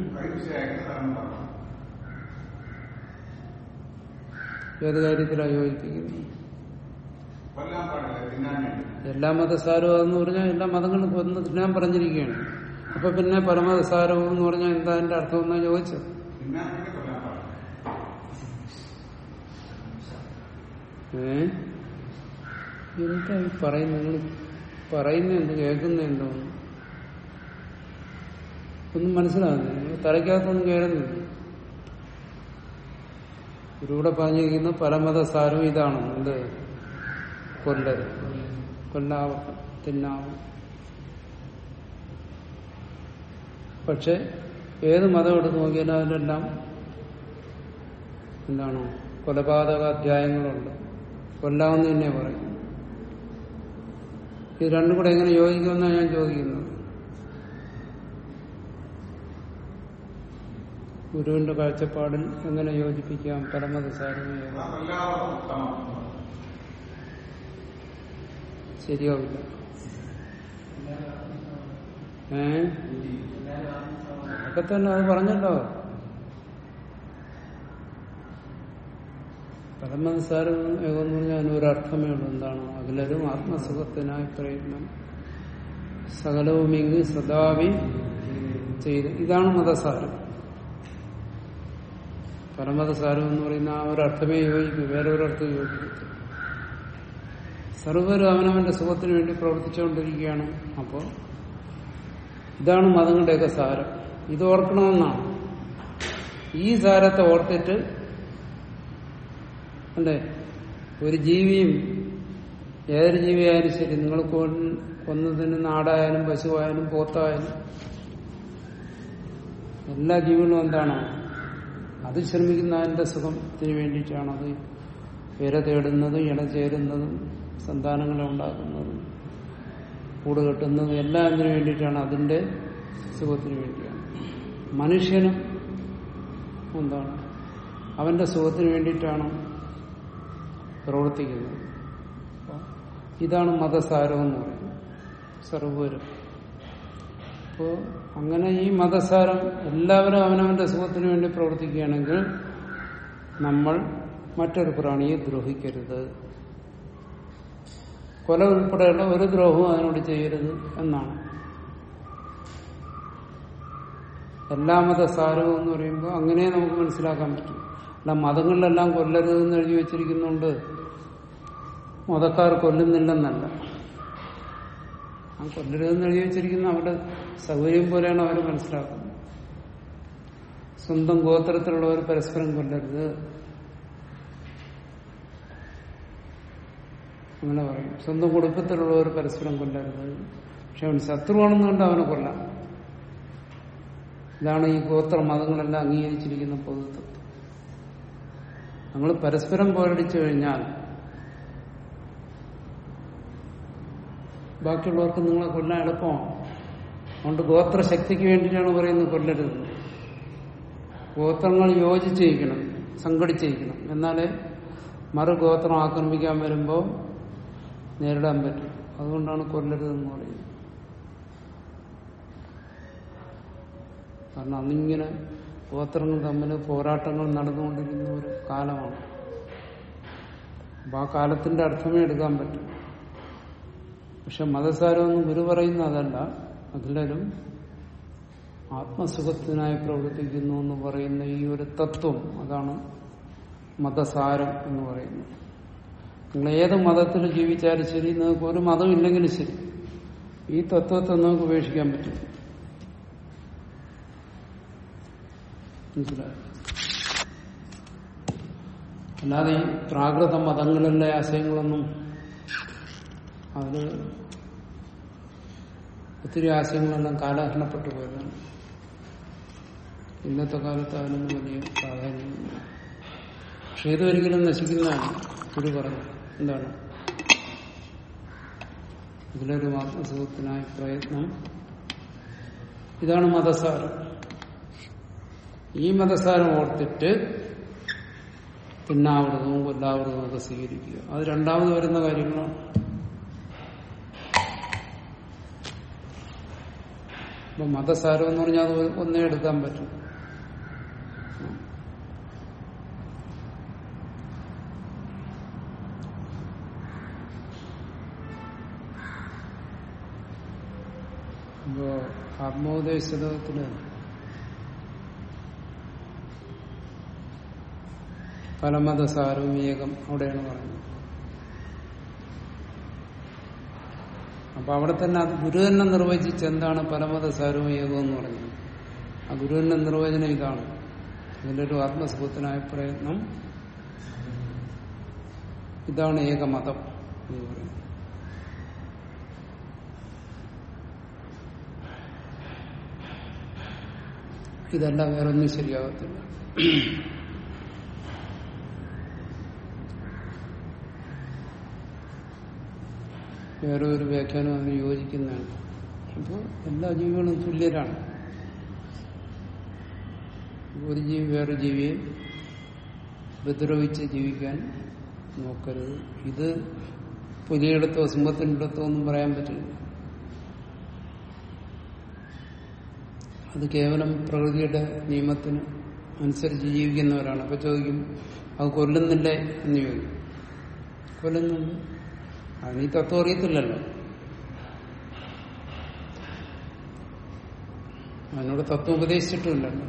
ഏത് കാര്യത്തിലാണ് യോജിപ്പിക്കുന്നത് കൊല്ലാൻ പാടില്ല തിന്നാൻ വേണ്ടി എല്ലാ മതസാരവും എന്ന് പറഞ്ഞാൽ എല്ലാ മതങ്ങളും കൊന്ന് തിന്നാൻ പറഞ്ഞിരിക്കുകയാണ് അപ്പൊ പിന്നെ പരമതസാരവും എന്ന് പറഞ്ഞാൽ എന്താ അതിന്റെ അർത്ഥം എന്നാ ചോദിച്ചത് തിന്നാൻ വേണ്ടി കൊല്ലാൻ പാടില്ല ഏ എന്താ ഈ പറയുന്നത് നിങ്ങൾ പറയുന്ന എന്ത് കേൾക്കുന്ന എന്തോ ഒന്നും മനസ്സിലാകുന്നില്ല നിങ്ങൾ തലയ്ക്കകത്തൊന്നും കയറുന്നില്ല ഇവിടെ പറഞ്ഞിരിക്കുന്ന പരമതസാരം ഇതാണ് എന്ത് കൊല്ലത് കൊല്ലാവ തിന്നാവ പക്ഷെ ഏത് മതം എടുത്ത് നോക്കിയാലും അതിലെല്ലാം എന്താണ് കൊലപാതക അധ്യായങ്ങളുണ്ട് കൊല്ലാമെന്ന് തന്നെ പറയും ഇത് രണ്ടും കൂടെ എങ്ങനെ യോജിക്കുമെന്നാണ് ഞാൻ ചോദിക്കുന്നത് ഗുരുവിന്റെ കാഴ്ചപ്പാടിൽ എങ്ങനെ യോജിപ്പിക്കാം പരമതസാരമേ അതല്ലാതെ ഉത്തമം ശരിയാവില്ല ഏ ഒക്കെ തന്നെ അത് പറഞ്ഞല്ലോ പരമനിസാരം എന്ന് പറഞ്ഞാൽ അതിനൊരർത്ഥമേ ഉള്ളൂ എന്താണ് അഖിലരും ആത്മസുഖത്തിനായി പ്രയത്നം സകലവും ഇങ്ങ് സദാവി ചെയ്ത് ഇതാണ് മതസാരം പരമതസാരം എന്ന് പറയുന്ന ആ ഒരു അർത്ഥമേ യോജിക്കൂ വേറെ ഒരർത്ഥം യോജിക്കത്തില്ല സർവരും അവനവന്റെ സുഖത്തിന് വേണ്ടി പ്രവർത്തിച്ചുകൊണ്ടിരിക്കുകയാണ് അപ്പോൾ ഇതാണ് മതങ്ങളുടെയൊക്കെ സാരം ഇത് ഓർക്കണമെന്നാണ് ഈ സാരത്തെ ഓർത്തിട്ട് അല്ലേ ഒരു ജീവിയും ഏതൊരു ജീവിയായാലും ശരി നിങ്ങൾ കൊന്ന്- കൊന്നതിന് നാടായാലും പശുവായാലും പോത്തായാലും എല്ലാ ജീവികളും എന്താണ് അത് ശ്രമിക്കുന്ന അതിന്റെ സുഖത്തിന് വേണ്ടിയിട്ടാണ് അത് ഇര തേടുന്നതും ഇണ ചേരുന്നതും സന്താനങ്ങളെ ഉണ്ടാക്കുന്നതും കൂട് കെട്ടുന്നതും എല്ലാം അതിനു വേണ്ടിയിട്ടാണ് അതിന്റെ സുഖത്തിന് വേണ്ടിയാണ് മനുഷ്യനും എന്താണ് അവന്റെ സുഖത്തിന് വേണ്ടിയിട്ടാണ് പ്രവർത്തിക്കുന്നത് അപ്പൊ ഇതാണ് മതസാരം എന്ന് പറയുന്നത് സർവരും അപ്പോ അങ്ങനെ ഈ മതസാരം എല്ലാവരും അവനവന്റെ സുഖത്തിന് വേണ്ടി പ്രവർത്തിക്കുകയാണെങ്കിൽ നമ്മൾ മറ്റൊരു പ്രാണിയെ ദ്രോഹിക്കരുത് കൊല ഉൾപ്പെടെയുള്ള ഒരു ദ്രോഹവും അതിനോട് ചെയ്യരുത് എന്നാണ് എല്ലാ മതസാരവും എന്ന് പറയുമ്പോൾ അങ്ങനെ നമുക്ക് മനസ്സിലാക്കാൻ പറ്റും അല്ല മതങ്ങളിലെല്ലാം കൊല്ലരുതെന്ന് എഴുതി വെച്ചിരിക്കുന്നുണ്ട് മതക്കാർ കൊല്ലുന്നില്ലെന്നല്ല ആ കൊല്ലരുതെന്ന് എഴുതി വെച്ചിരിക്കുന്ന അവരുടെ സൗകര്യം പോലെയാണ് അവർ മനസ്സിലാക്കുന്നത് സ്വന്തം ഗോത്രത്തിലുള്ളവർ പരസ്പരം കൊല്ലരുത് അങ്ങനെ പറയും സ്വന്തം കുടുംബത്തിലുള്ളവർ പരസ്പരം കൊല്ലരുത് പക്ഷെ അവൻ ശത്രുവാണെന്ന് കണ്ട് അവനെ കൊല്ലാം ഇതാണ് ഈ ഗോത്ര മതങ്ങളെല്ലാം അംഗീകരിച്ചിരിക്കുന്ന പൊതുത്വം നമ്മൾ പരസ്പരം പോരടിച്ചു കഴിഞ്ഞാൽ ബാക്കിയുള്ളവർക്ക് നിങ്ങളെ കൊല്ലാൻ എളുപ്പമാണ് അതുകൊണ്ട് ഗോത്രശക്തിക്ക് വേണ്ടിയിട്ടാണ് പറയുന്നത് കൊല്ലരുത് ഗോത്രങ്ങൾ യോജിച്ചിരിക്കണം സംഘടിച്ചിരിക്കണം എന്നാലേ മറുഗോത്രം ആക്രമിക്കാൻ വരുമ്പോൾ നേരിടാൻ പറ്റും അതുകൊണ്ടാണ് കൊല്ലരുതെന്ന് പറയുന്നത് കാരണം അന്നിങ്ങനെ ഗോത്രങ്ങൾ തമ്മിൽ പോരാട്ടങ്ങൾ നടന്നുകൊണ്ടിരുന്ന ഒരു കാലമാണ് അപ്പൊ ആ കാലത്തിന്റെ അർത്ഥമേ എടുക്കാൻ പറ്റും പക്ഷെ മതസാരമൊന്നും ഗുരു പറയുന്ന അതല്ല അതിലും ആത്മസുഖത്തിനായി പ്രവർത്തിക്കുന്നു എന്ന് പറയുന്ന ഈ ഒരു തത്വം അതാണ് മതസാരം എന്ന് പറയുന്നത് നിങ്ങൾ ഏത് മതത്തിൽ ജീവിച്ചാലും ശരി നിങ്ങൾക്ക് ഒരു മതം ഇല്ലെങ്കിലും ശരി ഈ തത്വത്തെ നിങ്ങൾക്ക് ഉപേക്ഷിക്കാൻ പറ്റും മനസ്സിലായി അല്ലാതെ ഈ പ്രാകൃത മതങ്ങളിലെ ആശയങ്ങളൊന്നും അതിന് ഒത്തിരി ആശയങ്ങളെല്ലാം കാലഹരണപ്പെട്ടു പോയതാണ് ഇന്നത്തെ കാലത്ത് അതിനൊന്നും വലിയ പ്രാധാന്യമില്ല പക്ഷെ ഇതൊരിക്കലും നശിക്കുന്നതാണ് ഗുരു പറഞ്ഞു എന്താണ് ഇതിലൊരു ആത്മസുഖത്തിനായ പ്രയത്നം ഇതാണ് മതസാരം ഈ മതസാരം ഓർത്തിട്ട് തിന്നാവൃതവും കൊല്ലാവൃതവും ഒക്കെ സ്വീകരിക്കുക അത് രണ്ടാമത് വരുന്ന കാര്യങ്ങളാണ് അപ്പൊ മതസാരം എന്ന് പറഞ്ഞാൽ അത് ഒന്നേ എടുക്കാൻ പറ്റും അപ്പോ ആത്മോപദേശത്തില് ഫലമതസാരവും ഏകം അവിടെയാണ് പറയുന്നത് അപ്പൊ അവിടെ തന്നെ അത് ഗുരു തന്നെ നിർവചിച്ച് എന്താണ് പരമതസാരവും ഏകം എന്ന് പറയുന്നത് ആ ഗുരുവിന്റെ നിർവചനം ഇതാണ് ഇതിന്റെ ഒരു ആത്മസുഖത്തിനായ പ്രയത്നം ഇതാണ് ഏകമതം എന്ന് പറയുന്നത് ഇതല്ല വേറൊന്നും ശരിയാകത്തില്ല വേറെ ഒരു വ്യാഖ്യാനം അതിന് യോജിക്കുന്നതാണ് അപ്പോൾ എല്ലാ ജീവികളും തുല്യരാണ് ഒരു ജീവി വേറെ ജീവിയെ ഉപദ്രവിച്ച് ജീവിക്കാൻ നോക്കരുത് ഇത് പുലിയെടുത്തോ സിംഹത്തിനെടുത്തോ ഒന്നും പറയാൻ പറ്റില്ല അത് കേവലം പ്രകൃതിയുടെ നിയമത്തിന് അനുസരിച്ച് ജീവിക്കുന്നവരാണ് അപ്പൊ ചോദിക്കും അത് കൊല്ലുന്നില്ലേ എന്ന് ചോദിക്കും കൊല്ലുന്നുണ്ട് അതിന് ഈ തത്വം അറിയത്തില്ലല്ലോ അതിനോട് തത്വം ഉപദേശിച്ചിട്ടുമില്ലല്ലോ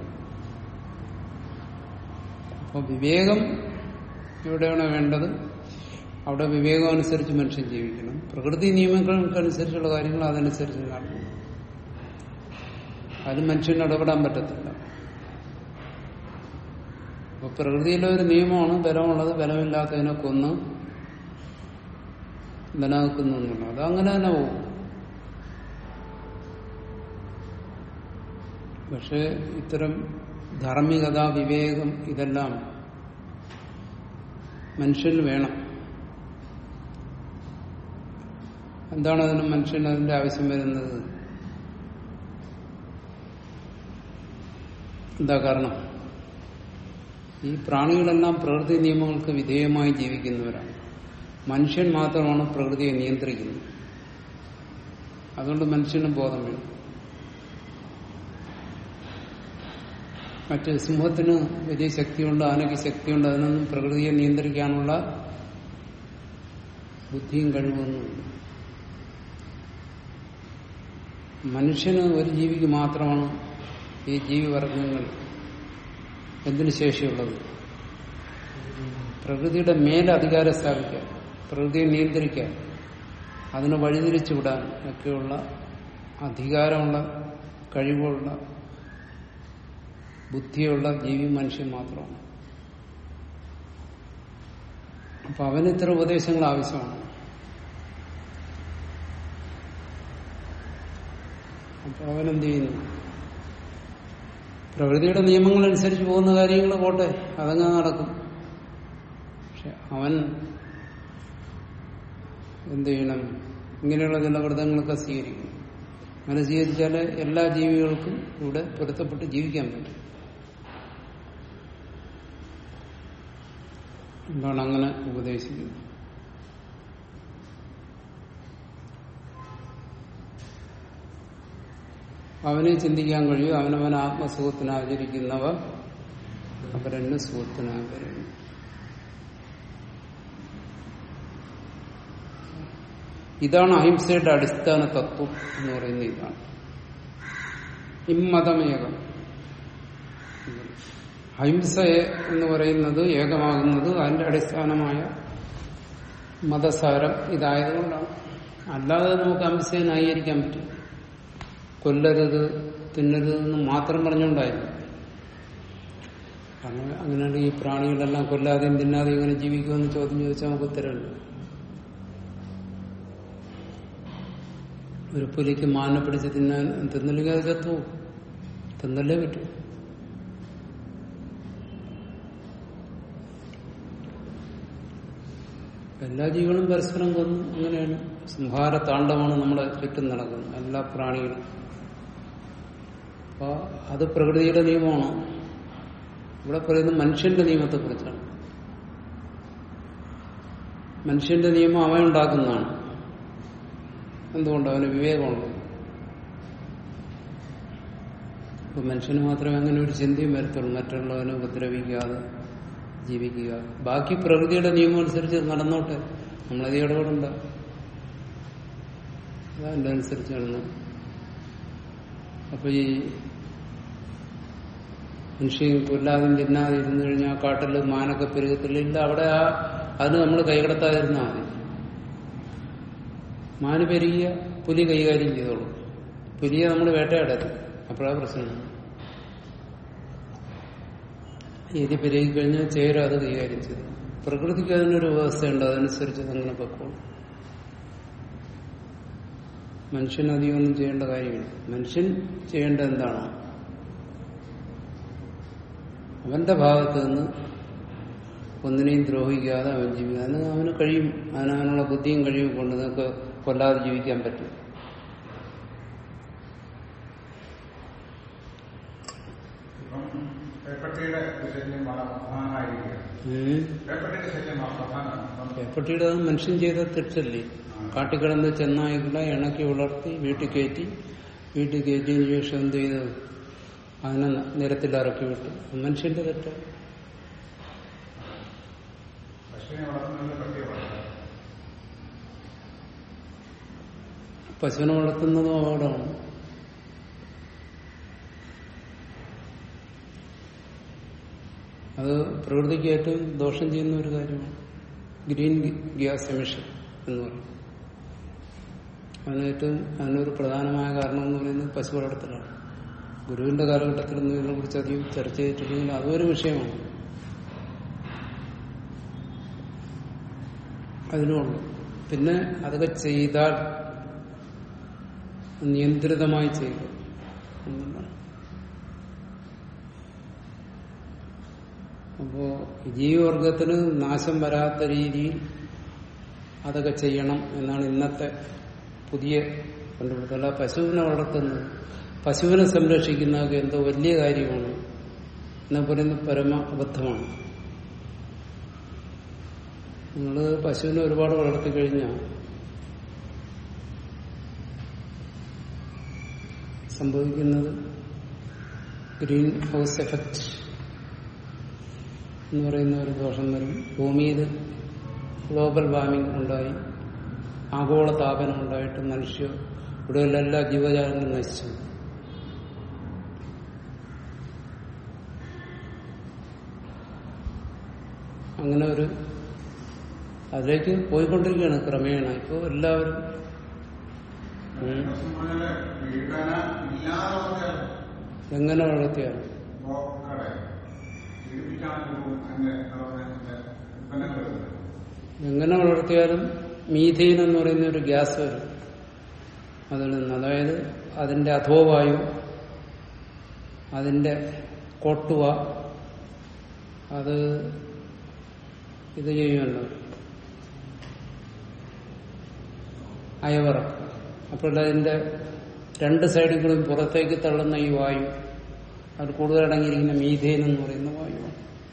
അപ്പൊ വിവേകം എവിടെയാണോ വേണ്ടത് അവിടെ വിവേകം അനുസരിച്ച് മനുഷ്യൻ ജീവിക്കണം പ്രകൃതി നിയമങ്ങൾക്കനുസരിച്ചുള്ള കാര്യങ്ങൾ അതനുസരിച്ച് നടക്കണം അത് മനുഷ്യന് ഇടപെടാൻ പറ്റത്തില്ല അപ്പൊ പ്രകൃതിയിലെ ഒരു നിയമമാണ് ബലമുള്ളത് ബലമില്ലാത്തതിനെ കൊന്ന് ബലമാക്കുന്നു എന്നുള്ളത് അത് അങ്ങനെ തന്നെ പോകും പക്ഷെ ഇത്തരം ധാർമ്മികത വിവേകം ഇതെല്ലാം മനുഷ്യന് വേണം എന്താണ് അതിന് മനുഷ്യന് അതിന്റെ ആവശ്യം വരുന്നത് എന്താ കാരണം ഈ പ്രാണികളെല്ലാം പ്രകൃതി നിയമങ്ങൾക്ക് വിധേയമായി ജീവിക്കുന്നവരാണ് മനുഷ്യൻ മാത്രമാണ് പ്രകൃതിയെ നിയന്ത്രിക്കുന്നത് അതുകൊണ്ട് മനുഷ്യനും ബോധം വേണം മറ്റ് സിംഹത്തിന് വലിയ ശക്തിയുണ്ട് ആനയ്ക്ക് ശക്തിയുണ്ട് അതിനൊന്നും പ്രകൃതിയെ നിയന്ത്രിക്കാനുള്ള ബുദ്ധിയും കഴിവൊന്നുമില്ല മനുഷ്യന് ഒരു ജീവിക്ക് മാത്രമാണ് ഈ ജീവിവർഗങ്ങൾ എന്തിനു ശേഷിയുള്ളത് പ്രകൃതിയുടെ മേലെ അധികാരം സ്ഥാപിക്കാൻ പ്രകൃതിയെ നിയന്ത്രിക്കാൻ അതിനെ വഴിതിരിച്ചുവിടാൻ ഒക്കെയുള്ള അധികാരമുള്ള കഴിവുള്ള ബുദ്ധിയുള്ള ജീവി മനുഷ്യൻ മാത്രമാണ് അപ്പൊ അവന് ഇത്ര ഉപദേശങ്ങൾ ആവശ്യമാണ് അപ്പൊ അവനെന്ത് ചെയ്യുന്നു പ്രകൃതിയുടെ നിയമങ്ങൾ അനുസരിച്ച് പോകുന്ന കാര്യങ്ങൾ പോട്ടെ അതങ്ങ് നടക്കും പക്ഷെ അവൻ എന്ത് ചെയ്യണം ഇങ്ങനെയുള്ള ചില വ്രതങ്ങളൊക്കെ സ്വീകരിക്കും അങ്ങനെ സ്വീകരിച്ചാൽ എല്ലാ ജീവികൾക്കും ഇവിടെ പൊരുത്തപ്പെട്ട് ജീവിക്കാൻ പറ്റും എന്താണ് അങ്ങനെ ഉപദേശിക്കുന്നത് അവനെ ചിന്തിക്കാൻ കഴിയും അവനവൻ ആത്മസുഖത്തിന് ആചരിക്കുന്നവ അവരെന്നെ സുഖത്തിനായി കഴിയും ഇതാണ് അഹിംസയുടെ അടിസ്ഥാന തത്വം എന്ന് പറയുന്ന ഇതാണ് ഇമ്മതമേകം അഹിംസ എന്ന് പറയുന്നത് ഏകമാകുന്നത് അതിന്റെ അടിസ്ഥാനമായ മതസാരം ഇതായതുകൊണ്ടാണ് അല്ലാതെ നമുക്ക് അഹിംസയെ ന്യായീകരിക്കാൻ പറ്റും കൊല്ലരുത് തിന്നരുത് എന്ന് മാത്രം പറഞ്ഞുകൊണ്ടായിരുന്നു കാരണം അങ്ങനെയാണ് ഈ പ്രാണികളെല്ലാം കൊല്ലാതെയും തിന്നാതെയും ഇങ്ങനെ ജീവിക്കുമെന്ന് ചോദ്യം ചോദിച്ചാൽ നമുക്ക് ഉത്തരവുണ്ട് ഒരു പുലിക്ക് മാനെ പിടിച്ച് തിന്നാൻ തിന്നില്ലെങ്കിൽ അത് ചത്തു തിന്നല്ലേ പറ്റൂ എല്ലാ ജീവികളും പരസ്പരം കൊന്നു അങ്ങനെയാണ് സംഹാര താണ്ഡവമാണ് നമ്മുടെ ചുറ്റും നടക്കുന്നത് എല്ലാ പ്രാണികളും അപ്പൊ അത് പ്രകൃതിയുടെ നിയമമാണ് ഇവിടെ പറയുന്നത് മനുഷ്യന്റെ നിയമത്തെ കുറിച്ചാണ് മനുഷ്യന്റെ നിയമം അവൻ ഉണ്ടാക്കുന്നതാണ് എന്തുകൊണ്ട് അവന് വിവേകമുണ്ട് അപ്പൊ മനുഷ്യന് മാത്രമേ അങ്ങനെ ഒരു ചിന്തയും വരത്തുള്ളൂ മറ്റുള്ളവനെ ഉപദ്രവിക്കാതെ ജീവിക്കുക ബാക്കി പ്രകൃതിയുടെ നിയമം അനുസരിച്ച് നടന്നോട്ടെ നമ്മളത് ഇടപെടണ്ട അതിന്റെ അനുസരിച്ച് നടന്നു അപ്പൊ ഈ മനുഷ്യൻ കൊല്ലാതെ തിന്നാതെ ഇരുന്നു കഴിഞ്ഞാൽ ആ കാട്ടിൽ മാനൊക്കെ പെരുകത്തില്ല ഇല്ല അവിടെ ആ അതിന് നമ്മൾ കൈകടത്താതിരുന്നാൽ മതി മാന് പെരുകിയ പുലി കൈകാര്യം ചെയ്തോളൂ പുലിയെ നമ്മൾ വേട്ടയാടരുത് അപ്പോഴാ പ്രശ്നം എരി പെരുകി കഴിഞ്ഞാൽ ചേര അത് കൈകാര്യം ചെയ്തു പ്രകൃതിക്ക് അതിനൊരു വ്യവസ്ഥയുണ്ട് അതനുസരിച്ച് അങ്ങനെ പൊക്കോളും മനുഷ്യൻ അധികം ഒന്നും ചെയ്യേണ്ട കാര്യമില്ല മനുഷ്യൻ ചെയ്യേണ്ട എന്താണോ അവന്റെ ഭാഗത്ത് നിന്ന് ഒന്നിനെയും ദ്രോഹിക്കാതെ അവൻ ജീവിക്കുക അതിന് അവന് കഴിയും അതിനവനുള്ള ബുദ്ധിയും കഴിവും കൊണ്ട് നിങ്ങൾക്ക് കൊല്ലാതെ ജീവിക്കാൻ പറ്റും ഇപ്പം പേപ്പട്ടിയുടെ ശല്യം വളരെ പ്രധാനമായിരിക്കുകയാണ് ഉം. പേപ്പട്ടിയുടെ ശല്യം വളരെ പ്രധാനമാണ് ഇപ്പം പേപ്പട്ടിയുടെ അത് മനുഷ്യൻ ചെയ്ത തെറ്റല്ലേ കാട്ടിക്കിടന്ന് ചെന്നായിക്കൂടെ ഇണക്കി വളർത്തി വീട്ടിൽ കയറ്റി വീട്ടിൽ കയറ്റിയതിനു ശേഷം എന്ത് ചെയ്തു അതിനെ നിരത്തിൽ ഇറക്കി വിട്ടു അത് മനുഷ്യന്റെ തെറ്റ പശുവിനെ വളർത്തുന്നത് പട്ടിയെ വളർത്തുന്നത് പശുവിനെ വളർത്തുന്നതും അപകടമാണ് അത് പ്രകൃതിക്ക് ഏറ്റവും ദോഷം ചെയ്യുന്ന ഒരു കാര്യമാണ് ഗ്രീൻ ഗ്യാസ് എമിഷൻ എന്ന് പറയും അതിന് ഏറ്റവും അതിനൊരു പ്രധാനമായ കാരണം എന്ന് പറയുന്നത് പശു വളർത്തലാണ് ഗുരുവിന്റെ കാലഘട്ടത്തിലൊന്നും ഇതിനെക്കുറിച്ച് അധികം ചർച്ച ചെയ്തിട്ടില്ലെങ്കിൽ അതൊരു വിഷയമാണ് അതിനുള്ളൂ പിന്നെ അതൊക്കെ ചെയ്താൽ നിയന്ത്രിതമായി ചെയ്യുക എന്നുള്ളതാണ് അപ്പോ ജീവിവർഗത്തിന് നാശം വരാത്ത രീതിയിൽ അതൊക്കെ ചെയ്യണം എന്നാണ് ഇന്നത്തെ പുതിയ കണ്ടുപിടുത്തം അല്ല പശുവിനെ വളർത്തുന്നത് പശുവിനെ സംരക്ഷിക്കുന്നതൊക്കെ എന്തോ വലിയ കാര്യമാണ് എന്ന് പറയുന്നത് പരമ അബദ്ധമാണ് നിങ്ങൾ പശുവിനെ ഒരുപാട് വളർത്തി കഴിഞ്ഞാൽ സംഭവിക്കുന്നത് ഗ്രീൻ ഹൗസ് എഫക്റ്റ് എന്ന് പറയുന്ന ഒരു ദോഷം വരും ഭൂമിയിൽ ഗ്ലോബൽ വാർമിംഗ് ഉണ്ടായി ആഗോള താപനം ഉണ്ടായിട്ട് മനുഷ്യ ഇവിടെയുള്ള എല്ലാ ജീവജാലങ്ങളും നശിച്ചു അങ്ങനെ ഒരു അതിലേക്ക് പോയിക്കൊണ്ടിരിക്കുകയാണ് ക്രമേണ ഇപ്പോൾ എല്ലാവരും ഉം, പറഞ്ഞാല് വീടന ഇല്ലാതെ പറഞ്ഞാൽ എങ്ങനെ വളർത്തിയാൽ ഇപ്പോ കട പീഡിപ്പിക്കാനുള്ള അതിന്റെ അതിന്റെ ഉൽപ്പന്നങ്ങൾ വരുന്നത് എങ്ങനെ വളർത്തിയാലും മീഥെയിൻ എന്ന് പറയുന്ന ഒരു ഗ്യാസ് വരും അതിൽ നിന്ന് അതായത് അതിന്റെ അധോവായു അതിന്റെ കോട്ടുവ അത് ഇത് ചെയ്യുമല്ലോ അയവറ അപ്പോൾ അതിന്റെ രണ്ട് സൈഡിൽ കൂടി പുറത്തേക്ക് തള്ളുന്ന ഈ വായു അത് കൂടുതൽ അടങ്ങിയിരിക്കുന്ന മീഥെയിൻ എന്ന് പറയുന്ന വായുവാണ്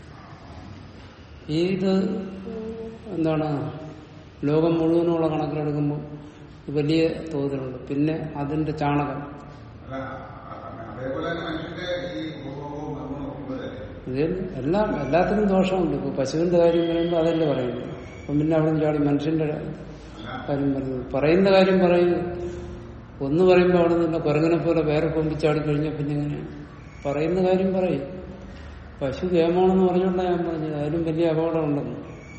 ഇത് എന്താണ് ലോകം മുഴുവനുള്ള കണക്കിലെടുക്കുമ്പോൾ വലിയ തോതിലുണ്ട് പിന്നെ അതിന്റെ ചാണകം അല്ല അതേപോലെ തന്നെ മനുഷ്യന്റെ ഈ ഉപഭോഗവും നമ്മൾ നോക്കുമ്പോഴേ ഇതിൽ എല്ലാം എല്ലാത്തിനും ദോഷമുണ്ട് ഇപ്പൊ പശുവിന്റെ കാര്യം പറയുമ്പോൾ അതല്ലേ പറയുന്നത് അപ്പം പിന്നെ അവിടെ ചാടി മനുഷ്യന്റെ കാര്യം പറയുന്നത് പറയുന്ന കാര്യം പറയുന്നു ഒന്ന് പറയുമ്പോൾ അവിടെ നിന്ന് കുരങ്ങനെ പോലെ വേറെ പൊമ്പിച്ചാടി കഴിഞ്ഞാൽ പിന്നെ ഇങ്ങനെ പറയുന്ന കാര്യം പറയും പശു കേമാണെന്ന് പറഞ്ഞുകൊണ്ടാണ് ഞാൻ പറഞ്ഞത് അതിലും വലിയ അപകടമുണ്ടെന്ന്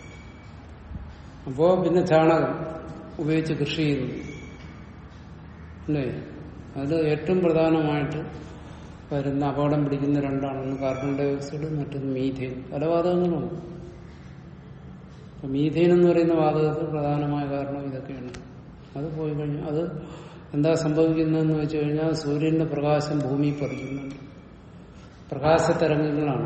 അപ്പോ പിന്നെ ചാണകം ഉപയോഗിച്ച് കൃഷി ചെയ്യുന്നു അല്ലേ അത് ഏറ്റവും പ്രധാനമായിട്ട് വരുന്ന അപകടം പിടിക്കുന്ന രണ്ടാണ് ഒന്ന് കാർബൺ ഡൈ ഓക്സൈഡ് മറ്റൊന്ന് മീഥെയിൻ പല വാതകങ്ങളുണ്ട് അപ്പൊ മീഥെയിൻ എന്ന് പറയുന്ന വാതകത്തിൽ പ്രധാനമായ കാരണം ഇതൊക്കെയാണ് അത് പോയി കഴിഞ്ഞാൽ അത് എന്താ സംഭവിക്കുന്നതെന്ന് വെച്ച് കഴിഞ്ഞാൽ സൂര്യന്റെ പ്രകാശം ഭൂമിയിൽ പതിക്കുന്നുണ്ട് പ്രകാശതരംഗങ്ങളാണ്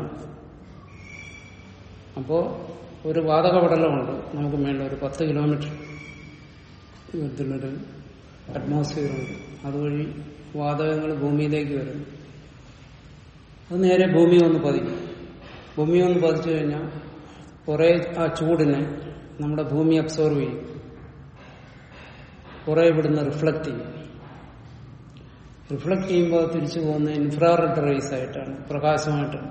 അപ്പോ ഒരു വാതക പടലമുണ്ട് നമുക്ക് വേണ്ട ഒരു പത്ത് കിലോമീറ്റർ ദൂരത്തിലൊരു അറ്റ്മോസ്ഫിയർ ഉണ്ട് അതുവഴി വാതകങ്ങൾ ഭൂമിയിലേക്ക് വരും അത് നേരെ ഭൂമി ഒന്ന് പതിക്കും ഭൂമി ഒന്ന് പതിച്ചു കഴിഞ്ഞാൽ കുറെ ആ ചൂടിനെ നമ്മുടെ ഭൂമി അബ്സോർവ് ചെയ്യും കുറെ ഇവിടുന്ന് റിഫ്ലക്ട് ചെയ്യും റിഫ്ലക്ട് ചെയ്യുമ്പോൾ അത് തിരിച്ചു പോകുന്ന ഇൻഫ്രാറെഡ് റേസ് ആയിട്ടാണ് പ്രകാശമായിട്ടല്ല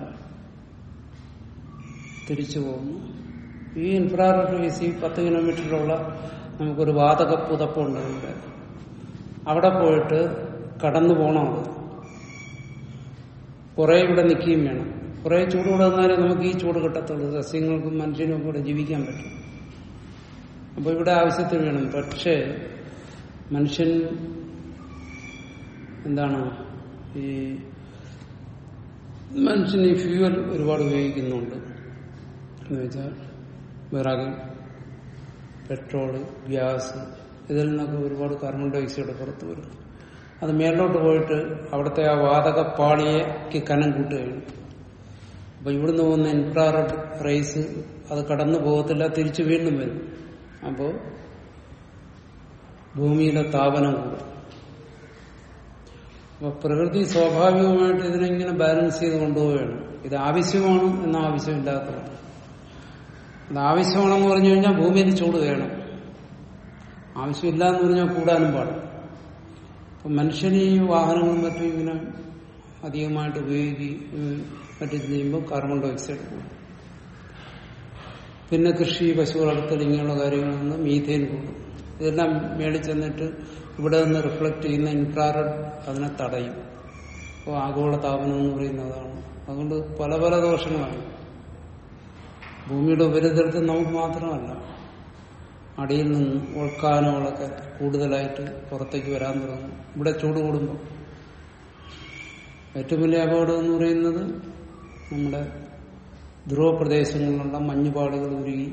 തിരിച്ചു പോകുന്നു ഈ ഇൻഫ്രാറെഡ് റേസ് ഈ പത്ത് കിലോമീറ്ററിലുള്ള നമുക്കൊരു വാതക പുതപ്പുണ്ട് ഇവിടെ അവിടെ പോയിട്ട് കടന്നു പോകണം അത് കുറെ ഇവിടെ നിൽക്കുകയും വേണം കുറെ ചൂട് കൂടെ വന്നാലേ നമുക്ക് ഈ ചൂട് കിട്ടത്തുള്ളൂ സസ്യങ്ങൾക്കും മനുഷ്യനും കൂടെ ജീവിക്കാൻ പറ്റും അപ്പൊ ഇവിടെ ആവശ്യത്തിന് വേണം പക്ഷേ മനുഷ്യൻ എന്താണ് ഈ മനുഷ്യൻ ഈ ഫ്യൂവൽ ഒരുപാട് ഉപയോഗിക്കുന്നുണ്ട് എന്ന് വെച്ചാൽ വിറക് പെട്രോള് ഗ്യാസ് ഇതിൽ നിന്നൊക്കെ ഒരുപാട് കാർബൺ ഡൈ ഓക്സൈഡ് പുറത്തു വരും അത് മേലോട്ട് പോയിട്ട് അവിടുത്തെ ആ വാതക പാളിയേക്ക് കനം കൂട്ടുകയാണ് അപ്പൊ ഇവിടുന്ന് പോകുന്ന ഇൻഫ്രാറെഡ് റേസ് അത് കടന്നു പോകത്തില്ല തിരിച്ചു വീണ്ടും വരും അപ്പോ ഭൂമിയിലെ താപനം കൂടും അപ്പൊ പ്രകൃതി സ്വാഭാവികമായിട്ട് ഇതിനെങ്ങനെ ബാലൻസ് ചെയ്ത് കൊണ്ടുപോവുകയാണ് ഇത് ആവശ്യമാണ് എന്ന ആവശ്യമില്ലാത്തതാണ് അത് ആവശ്യമാണെന്ന് പറഞ്ഞു കഴിഞ്ഞാൽ ഭൂമിയിൽ ചൂട് വേണം ആവശ്യമില്ല എന്ന് പറഞ്ഞാൽ കൂടാനും പാടില്ല അപ്പൊ മനുഷ്യന് ഈ വാഹനങ്ങളും മറ്റും ഇങ്ങനെ അധികമായിട്ട് ഉപയോഗിക്കുകയും മറ്റും ചെയ്യുമ്പോൾ കാർബൺ ഡൈ ഓക്സൈഡ് കൂടും പിന്നെ കൃഷി പശു വളർത്തൽ ഇങ്ങനെയുള്ള കാര്യങ്ങളിൽ നിന്ന് മീഥേൻ കൂടും ഇതെല്ലാം മേളിൽ ചെന്നിട്ട് ഇവിടെ നിന്ന് റിഫ്ലക്ട് ചെയ്യുന്ന ഇൻഫ്രാറെഡ് അതിനെ തടയും അപ്പോൾ ആഗോള താപനം എന്ന് പറയുന്നതാണ് അതുകൊണ്ട് പല പല ദോഷങ്ങളാണ് ഭൂമിയുടെ ഉപരിതലത്തിൽ നമുക്ക് മാത്രമല്ല അടിയിൽ നിന്ന് വോൾക്കാനുകളൊക്കെ കൂടുതലായിട്ട് പുറത്തേക്ക് വരാൻ തുടങ്ങും ഇവിടെ ചൂട് കൂടുമ്പോൾ ഏറ്റവും വലിയ അപകടം എന്ന് പറയുന്നത് നമ്മുടെ ധ്രുവ പ്രദേശങ്ങളിലുള്ള മഞ്ഞുപാടുകൾ ഉരുകി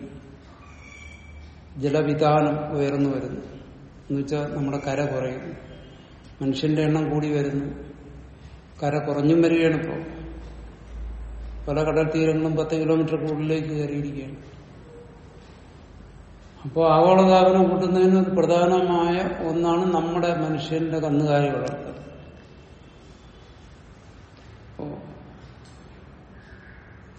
ജലവിധാനം ഉയർന്നു വരുന്നു എന്നുവെച്ചാൽ നമ്മുടെ കര കുറയുന്നു മനുഷ്യന്റെ എണ്ണം കൂടി വരുന്നു കര കുറഞ്ഞും വരികയാണ് ഇപ്പോൾ പല കടൽ തീരങ്ങളും പത്ത് കിലോമീറ്റർ കൂടുതലേക്ക് കയറിയിരിക്കുകയാണ് അപ്പോൾ ആഗോളതാപനം കൂട്ടുന്നതിന് ഒരു പ്രധാനമായ ഒന്നാണ് നമ്മുടെ മനുഷ്യന്റെ കന്നുകാലി വളർത്തൽ അപ്പോ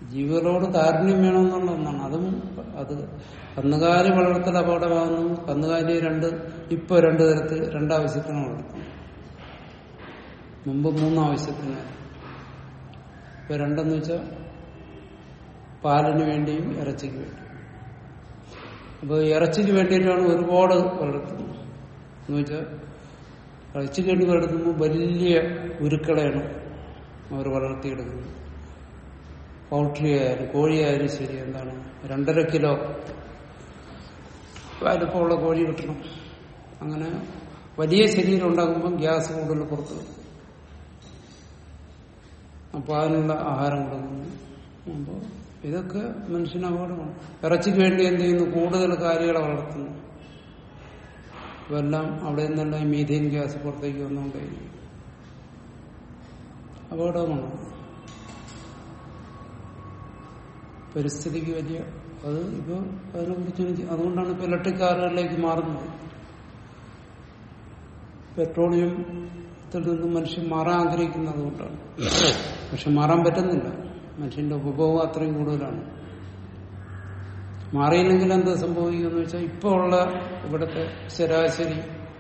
ജീവികളോട് കാരുണ്യം വേണമെന്നുള്ള ഒന്നാണ് അതും അത് കന്നുകാലി വളർത്തൽ അപകടമാകുന്നു കന്നുകാലിയെ രണ്ട് ഇപ്പൊ രണ്ട് തരത്തിൽ രണ്ടാവശ്യത്തിന് വളർത്തുന്നു മുമ്പ് മൂന്നാവശ്യത്തിന് ഇപ്പൊ രണ്ടെന്ന് വെച്ചാൽ പാലിന് വേണ്ടിയും ഇറച്ചിക്ക് വേണ്ടിയും അപ്പൊ ഇറച്ചിക്ക് വേണ്ടിയിട്ടാണ് ഒരുപാട് വളർത്തുന്നത് എന്ന് വെച്ചാൽ ഇറച്ചിക്ക് വേണ്ടി വളർത്തുമ്പോൾ വലിയ ഉരുക്കളയാണ് അവർ വളർത്തിയെടുക്കുന്നത് പൗൾട്രി ആയാലും കോഴിയായാലും ശരി എന്താണ് രണ്ടര കിലോ വലിപ്പമുള്ള കോഴി കിട്ടണം അങ്ങനെ വലിയ ശരീരം ഉണ്ടാകുമ്പോൾ ഗ്യാസ് കൂടുതൽ പുറത്ത് വരും. അപ്പൊ അതിനുള്ള ആഹാരം കൊടുക്കുന്നു അപ്പോൾ ഇതൊക്കെ മനുഷ്യന് അപകടമാണ് ഇറച്ചിക്ക് വേണ്ടി എന്ത് ചെയ്യുന്നു കൂടുതൽ കാര്യങ്ങളെ വളർത്തുന്നു ഇതെല്ലാം അവിടെ നിന്നെല്ലാം ഈ മീഥേൻ ഗ്യാസ് പുറത്തേക്ക് വന്നുകൊണ്ടേയിരിക്കും അപകടമാണ് പരിസ്ഥിതിക്ക് വലിയ അത് ഇപ്പൊ അതിനെ കുറിച്ച് അതുകൊണ്ടാണ് ഇപ്പൊ ഇലക്ട്രിക് കാറുകളിലേക്ക് മാറുന്നത് പെട്രോളിയത്തിൽ നിന്നും മനുഷ്യൻ മാറാൻ ആഗ്രഹിക്കുന്നത് കൊണ്ടാണ് പക്ഷെ മാറാൻ പറ്റുന്നില്ല മനുഷ്യന്റെ ഉപഭോഗം അത്രയും കൂടുതലാണ് മാറിയില്ലെങ്കിൽ എന്താ സംഭവിക്കുമെന്ന് വെച്ചാൽ ഇപ്പോൾ ഉള്ള ഇവിടുത്തെ ശരാശരി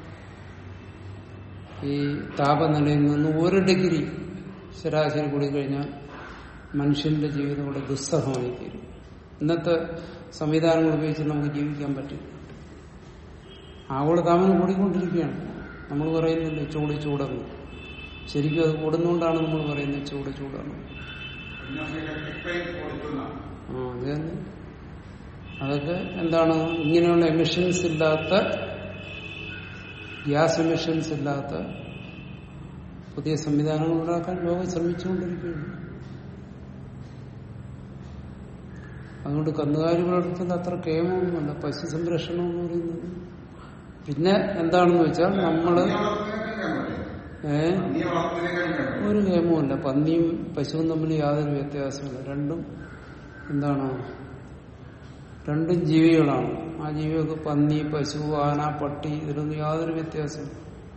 ഈ താപനിലയിൽ നിന്ന് ഒരു ഡിഗ്രി ശരാശരി കൂടി കഴിഞ്ഞാൽ മനുഷ്യന്റെ ജീവിതം ഇവിടെ ദുസ്സഹമായി തീരും ഇന്നത്തെ സംവിധാനങ്ങൾ ഉപയോഗിച്ച് നമുക്ക് ജീവിക്കാൻ പറ്റും ആഗോളതാപനം കൂടിക്കൊണ്ടിരിക്കുകയാണ് നമ്മൾ പറയുന്നില്ല ചൂട് ചൂടെന്ന് ശരിക്കും അത് കൂടുന്നതുകൊണ്ടാണ് നമ്മൾ പറയുന്നത് ചൂട് ചൂടാണ് ആ അത് തന്നെ അതൊക്കെ എന്താണ് ഇങ്ങനെയുള്ള എമിഷൻസ് ഇല്ലാത്ത ഗ്യാസ് എമിഷൻസ് ഇല്ലാത്ത പുതിയ സംവിധാനങ്ങൾ ഉണ്ടാക്കാൻ ലോകം ശ്രമിച്ചുകൊണ്ടിരിക്കുകയാണ് അതുകൊണ്ട് കന്നുകാലി വളർത്തുന്നത് അത്ര കേമൊന്നുമല്ല പശു സംരക്ഷണം എന്ന് പറയുന്നത് പിന്നെ എന്താണെന്ന് വെച്ചാൽ നമ്മള് ഏ ഒരു നിയമവുമില്ല പന്നിയും പശുവും തമ്മിൽ യാതൊരു വ്യത്യാസമില്ല രണ്ടും എന്താണ് രണ്ടും ജീവികളാണ് ആ ജീവികൾക്ക് പന്നി പശു ആന പട്ടി ഇതിലൊന്നും യാതൊരു വ്യത്യാസം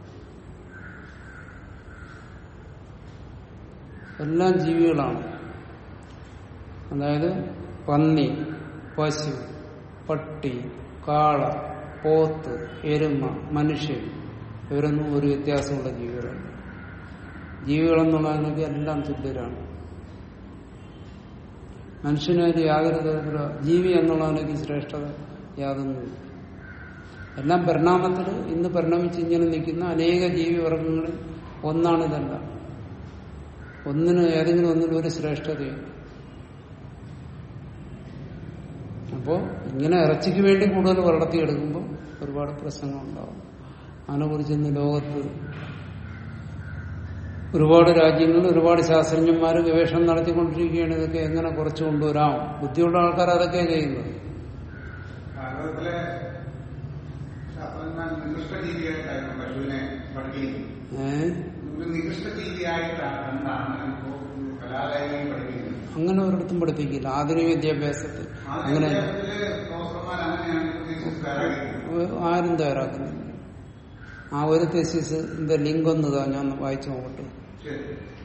എല്ലാം ജീവികളാണ് അതായത് പന്നി പശു പട്ടി കാള പോത്ത് എരുമ മനുഷ്യൻ ഇവരൊന്നും ഒരു വ്യത്യാസമുള്ള ജീവികളല്ല ജീവികളെന്നുള്ളതിനൊക്കെ എല്ലാം തുല്യരാണ് മനുഷ്യനൊരു യാതൊരു തരത്തിലുള്ള ജീവി എന്നുള്ളതിനൊക്കെ ശ്രേഷ്ഠത യാതൊന്നുമില്ല എല്ലാം പരിണാമത്തിൽ ഇന്ന് പരിണമിച്ച് ഇങ്ങനെ നിൽക്കുന്ന അനേക ജീവിവർഗങ്ങളിൽ ഒന്നാണിതല്ല ഒന്നിന് ഏതെങ്കിലും ഒന്നിനും ഒരു ശ്രേഷ്ഠതയില്ല അപ്പോ ഇങ്ങനെ ഇറച്ചിക്ക് വേണ്ടി കൂടുതൽ വളർത്തിയെടുക്കുമ്പോൾ ഒരുപാട് പ്രശ്നങ്ങളുണ്ടാവും അതിനെക്കുറിച്ച് ഇന്ന് ലോകത്ത് ഒരുപാട് രാജ്യങ്ങളിൽ ഒരുപാട് ശാസ്ത്രജ്ഞന്മാർ ഗവേഷണം നടത്തിക്കൊണ്ടിരിക്കുകയാണ് ഇതൊക്കെ എങ്ങനെ കുറച്ചു കൊണ്ടുവരാം ബുദ്ധിയുള്ള ആൾക്കാർ അതൊക്കെ ചെയ്യുന്നത് ഭാരതത്തിലെ ശാസ്ത്രജ്ഞന്മാർ നികൃഷ്ട ജീവിയായിട്ടായിരുന്നു പശുവിനെ പഠിപ്പിക്കുന്നത് ഏഹ് ഒരു നികൃഷ്ട ജീവിയായിട്ടാണ് കണ്ടാണ് ഇപ്പോൾ കലാലയങ്ങളിൽ പഠിപ്പിക്കുന്നത് അങ്ങനെ ഒരിടത്തും പഠിപ്പിക്കില്ല ആധുനിക വിദ്യാഭ്യാസത്തിൽ ആ അങ്ങനെ വിദ്യാലയത്തില് പ്രൊഫസർമാർ അങ്ങനെയാണ് പ്രതീക്ഷിച്ച് തയ്യാറാക്കിയിരിക്കുന്നത് ആരും തയ്യാറാക്കുന്നില്ല ആ ഒരു തെസിന്റെ ലിങ്ക് ഒന്ന് താ ഞാൻ ഒന്ന് വായിച്ചു നോക്കട്ടെ ശരി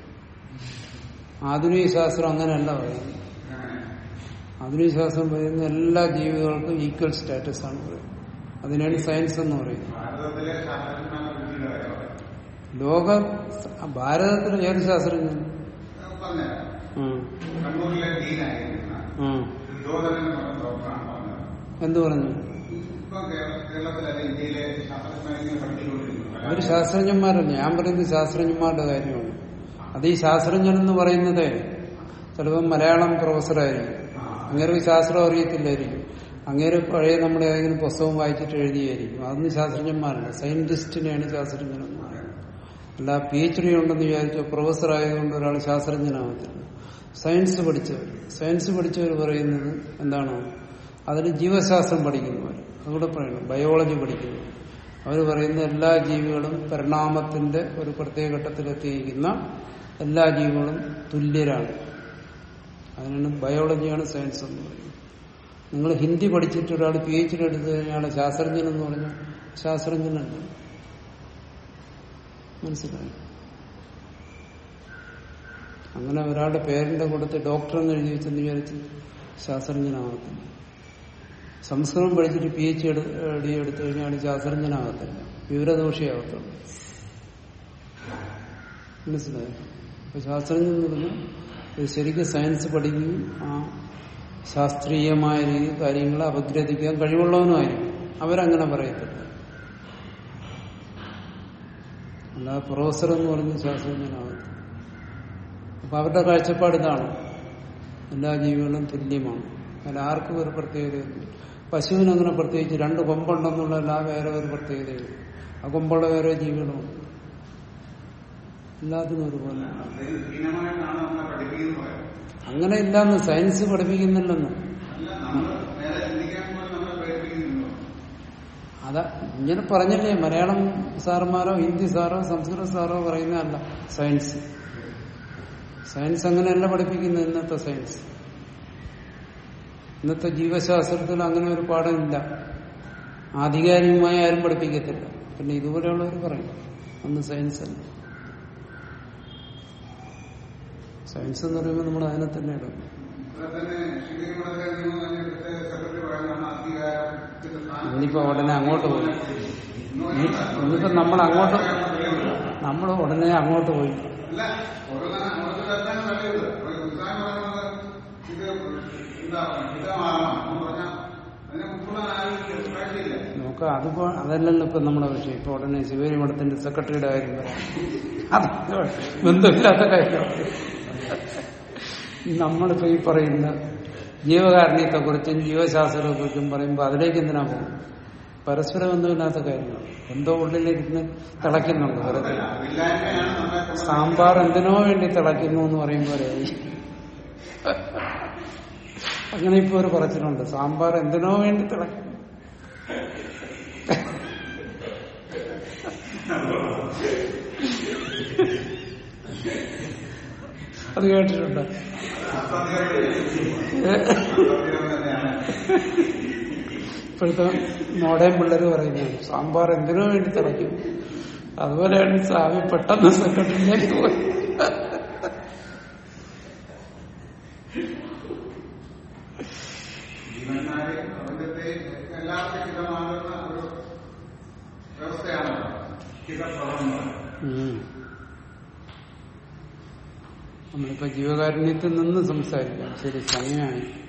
ആധുനിക ശാസ്ത്രം അങ്ങനെയല്ല പറയുന്നത് അങ്ങനെ ആധുനിക ശാസ്ത്രം പറയുന്ന എല്ലാ ജീവികൾക്കും ഈക്വൽ സ്റ്റാറ്റസ് ആണ് പറയുന്നത് അതിനാണ് സയൻസ് എന്ന് പറയുന്നത് ഭാരതത്തിലെ ശാസ്ത്രജ്ഞന്മാരുടെ ബുദ്ധിയുടെ കാര്യം ലോക ഭാരതത്തിലെ ഏത് ശാസ്ത്രജ്ഞൻ പറഞ്ഞുതരാം ഉം. കണ്ണൂരിലെ ഡീനായിരുന്ന ഉം. ദുര്യോധനൻ എന്ന് പറഞ്ഞ ഡോക്ടറാണ് പറഞ്ഞത് എന്തു പറഞ്ഞു ഇപ്പൊ കേര- കേരളത്തിലെ അല്ലെങ്കിൽ ഇന്ത്യയിലെ ശാസ്ത്രജ്ഞന്മാർ ഇങ്ങനെ പഠിച്ചുകൊണ്ടിരിക്കുന്നു അവര് ശാസ്ത്രജ്ഞന്മാരല്ല ഞാൻ പറയുന്നത് ശാസ്ത്രജ്ഞന്മാരുടെ കാര്യമാണ് അത് ഈ ശാസ്ത്രജ്ഞൻ എന്ന് പറയുന്നത് ചിലപ്പോൾ മലയാളം പ്രൊഫസറായിരിക്കും അങ്ങേർക്ക് ശാസ്ത്രം അറിയത്തില്ലായിരിക്കും അങ്ങേര് പഴയ നമ്മുടെ ഏതെങ്കിലും പുസ്തകം വായിച്ചിട്ട് എഴുതിയായിരിക്കും അതൊന്നും ശാസ്ത്രജ്ഞന്മാരല്ല സയന്റിസ്റ്റിനെയാണ് ശാസ്ത്രജ്ഞനെന്ന് പറയുന്നത് അല്ല പി എച്ച് ഡി ഉണ്ടെന്ന് വിചാരിച്ചോ പ്രൊഫസർ ആയതുകൊണ്ട് ഒരാൾ ശാസ്ത്രജ്ഞനാകത്തില്ല സയൻസ് പഠിച്ചവർ സയൻസ് പഠിച്ചവർ പറയുന്നത് എന്താണ് അതിന് ജീവശാസ്ത്രം പഠിക്കുന്നവർ അതുകൂടെ പറയണം ബയോളജി പഠിക്കുന്നവർ അവർ പറയുന്ന എല്ലാ ജീവികളും പരിണാമത്തിന്റെ ഒരു പ്രത്യേക ഘട്ടത്തിലെത്തിയിരിക്കുന്ന എല്ലാ ജീവികളും തുല്യരാണ് അതിനാണ് ബയോളജിയാണ് സയൻസ് എന്ന് പറയുന്നത് നിങ്ങൾ ഹിന്ദി പഠിച്ചിട്ട് ഒരാൾ പി എച്ച് ഡി എടുത്തു കഴിഞ്ഞാൽ ശാസ്ത്രജ്ഞൻ എന്ന് പറഞ്ഞാൽ ശാസ്ത്രജ്ഞനല്ല മനസ്സിലായി അങ്ങനെ ഒരാളുടെ പേരിന്റെ കൊടുത്ത് ഡോക്ടർ എന്ന് എഴുതി വെച്ചെന്ന് വിചാരിച്ച് ശാസ്ത്രജ്ഞനാകത്തില്ല സംസ്കൃതം പഠിച്ചിട്ട് പി എച്ച് ഡി എടുത്തു കഴിഞ്ഞാൽ ശാസ്ത്രജ്ഞനാകത്തില്ല വിവരദോഷിയാകത്തുള്ളൂ മനസ്സിലായോ അപ്പൊ ശാസ്ത്രജ്ഞൻ എന്ന് പറഞ്ഞാൽ ഇത് ശരിക്കും സയൻസ് പഠിക്കുകയും ആ ശാസ്ത്രീയമായ രീതിയിൽ കാര്യങ്ങളെ അപഗ്രഥിക്കാൻ കഴിവുള്ളവനുമായിരിക്കും അവരങ്ങനെ പറയത്തില്ല അല്ലാതെ പ്രൊഫസർ എന്ന് പറഞ്ഞ് ശാസ്ത്രജ്ഞനാകത്തില്ല അപ്പൊ അവരുടെ കാഴ്ചപ്പാട് ഇതാണ് എല്ലാ ജീവികളും തുല്യമാണ് അതിൽ ആർക്കും ഒരു പ്രത്യേകതയൊന്നും പശുവിന് അങ്ങനെ പ്രത്യേകിച്ച് രണ്ട് കൊമ്പുണ്ടെന്നുള്ള എല്ലാ വേറെ ഒരു പ്രത്യേകതയുള്ളൂ ആ കൊമ്പുള്ള വേറെ ജീവികളുമുണ്ട് എല്ലാത്തിനും ഒരുപോലെ അതായത് ഹീനമായിട്ടാണ് നമ്മളെ പഠിപ്പിക്കുന്നത് പറയാം അങ്ങനെ ഇല്ലാന്ന് സയൻസ് പഠിപ്പിക്കുന്നില്ലെന്ന് അല്ല നമ്മൾ നേരെ ചിന്തിക്കാൻ പോലും നമ്മളെ പ്രേരിപ്പിക്കുന്നുണ്ടോ അതാ ഇങ്ങനെ പറഞ്ഞില്ലേ മലയാളം സാറന്മാരോ ഹിന്ദി സാറോ സംസ്കൃത സാറോ പറയുന്നതല്ല സയൻസ് സയൻസ് അങ്ങനെയല്ല പഠിപ്പിക്കുന്നത് ഇന്നത്തെ സയൻസ് ഇന്നത്തെ ജീവശാസ്ത്രത്തിൽ അങ്ങനെ ഒരു പാഠമില്ല ആധികാരികമായി ആരും പഠിപ്പിക്കത്തില്ല പിന്നെ ഇതുപോലെയുള്ളവർ പറയും അന്ന് സയൻസ് അല്ല സയൻസ് എന്ന് പറയുമ്പോൾ നമ്മൾ അതിനെ തന്നെ ഇടും ഇവിടെ തന്നെ ശിവരിമഠത്തിലെ നിയമം തന്നെ ഇവിടുത്തെ സെക്രട്ടറി പറയുന്നതാണ് അധികാരത്തിന്റെ സ്ഥാനം ഇന്നിപ്പോ ഉടനെ അങ്ങോട്ട് പോയി ഇനി- ഇനിയിപ്പോ നമ്മൾ അങ്ങോട്ട് നമ്മൾ ഉടനെ അങ്ങോട്ട് പോയി അല്ല ഓരോന്നാണ് അങ്ങോട്ട് വരലാണ് നല്ലത് ഒരു ഉത്സാഹം പറയുന്നത് ഇത് എന്താ ഹിതമാകണം എന്ന് പറഞ്ഞാൽ അതിനെ ഉൾക്കൊള്ളാൻ ആരും കാഴ്ചയില്ല നമുക്ക് അതിപ്പോ അതല്ലല്ലോ ഇപ്പൊ നമ്മുടെ വിഷയം ഇപ്പൊ ഉടനെ ശിവേരി മഠത്തിന്റെ സെക്രട്ടറിയുടെ കാര്യം പറയാം അത് ബന്ധമില്ലാത്ത കാര്യമാണ് നമ്മളിപ്പോ ഈ പറയുന്ന ജീവകാരുണ്യത്തെ കുറിച്ചും ജീവശാസ്ത്രത്തെ കുറിച്ചും പറയുമ്പോൾ അതിലേക്ക് എന്തിനാ പോകും പരസ്പര ബന്ധമില്ലാത്ത കാര്യമാണ് എന്തോ ഉള്ളിലിരുന്ന് തിളയ്ക്കുന്നുണ്ട് വെറുതെ ഇല്ലായ്മയാണ് നമ്മളെ കൊണ്ട് സാമ്പാർ എന്തിനോ വേണ്ടി തിളയ്ക്കുന്നു എന്ന് പറയുമ്പോൾ അങ്ങനെ ഇപ്പൊ ഒരു പറച്ചിലുണ്ട് സാമ്പാർ എന്തിനോ വേണ്ടി തിളയ്ക്കുന്നു അത് കേട്ടിട്ടുണ്ട് ഇപ്പോഴത്തെ മോഡേൺ പിള്ളേർ പറയുന്നത് സാമ്പാർ എന്തിനോ വേണ്ടി തിളയ്ക്കും അതുപോലെയാണ് സ്വാമി പെട്ടെന്ന് സെക്രട്ടറിയിലേക്ക് പോയി ജീവന്മാരെ പ്രപഞ്ചത്തെ എല്ലാവർക്കും ഹിതമാകുന്ന ഒരു വ്യവസ്ഥയാണ് ഹിതപ്രബന്ധം ഉം. നമ്മളിപ്പോ ജീവകാരുണ്യത്തിൽ നിന്ന് സംസാരിക്കാം ശരി സമയമായി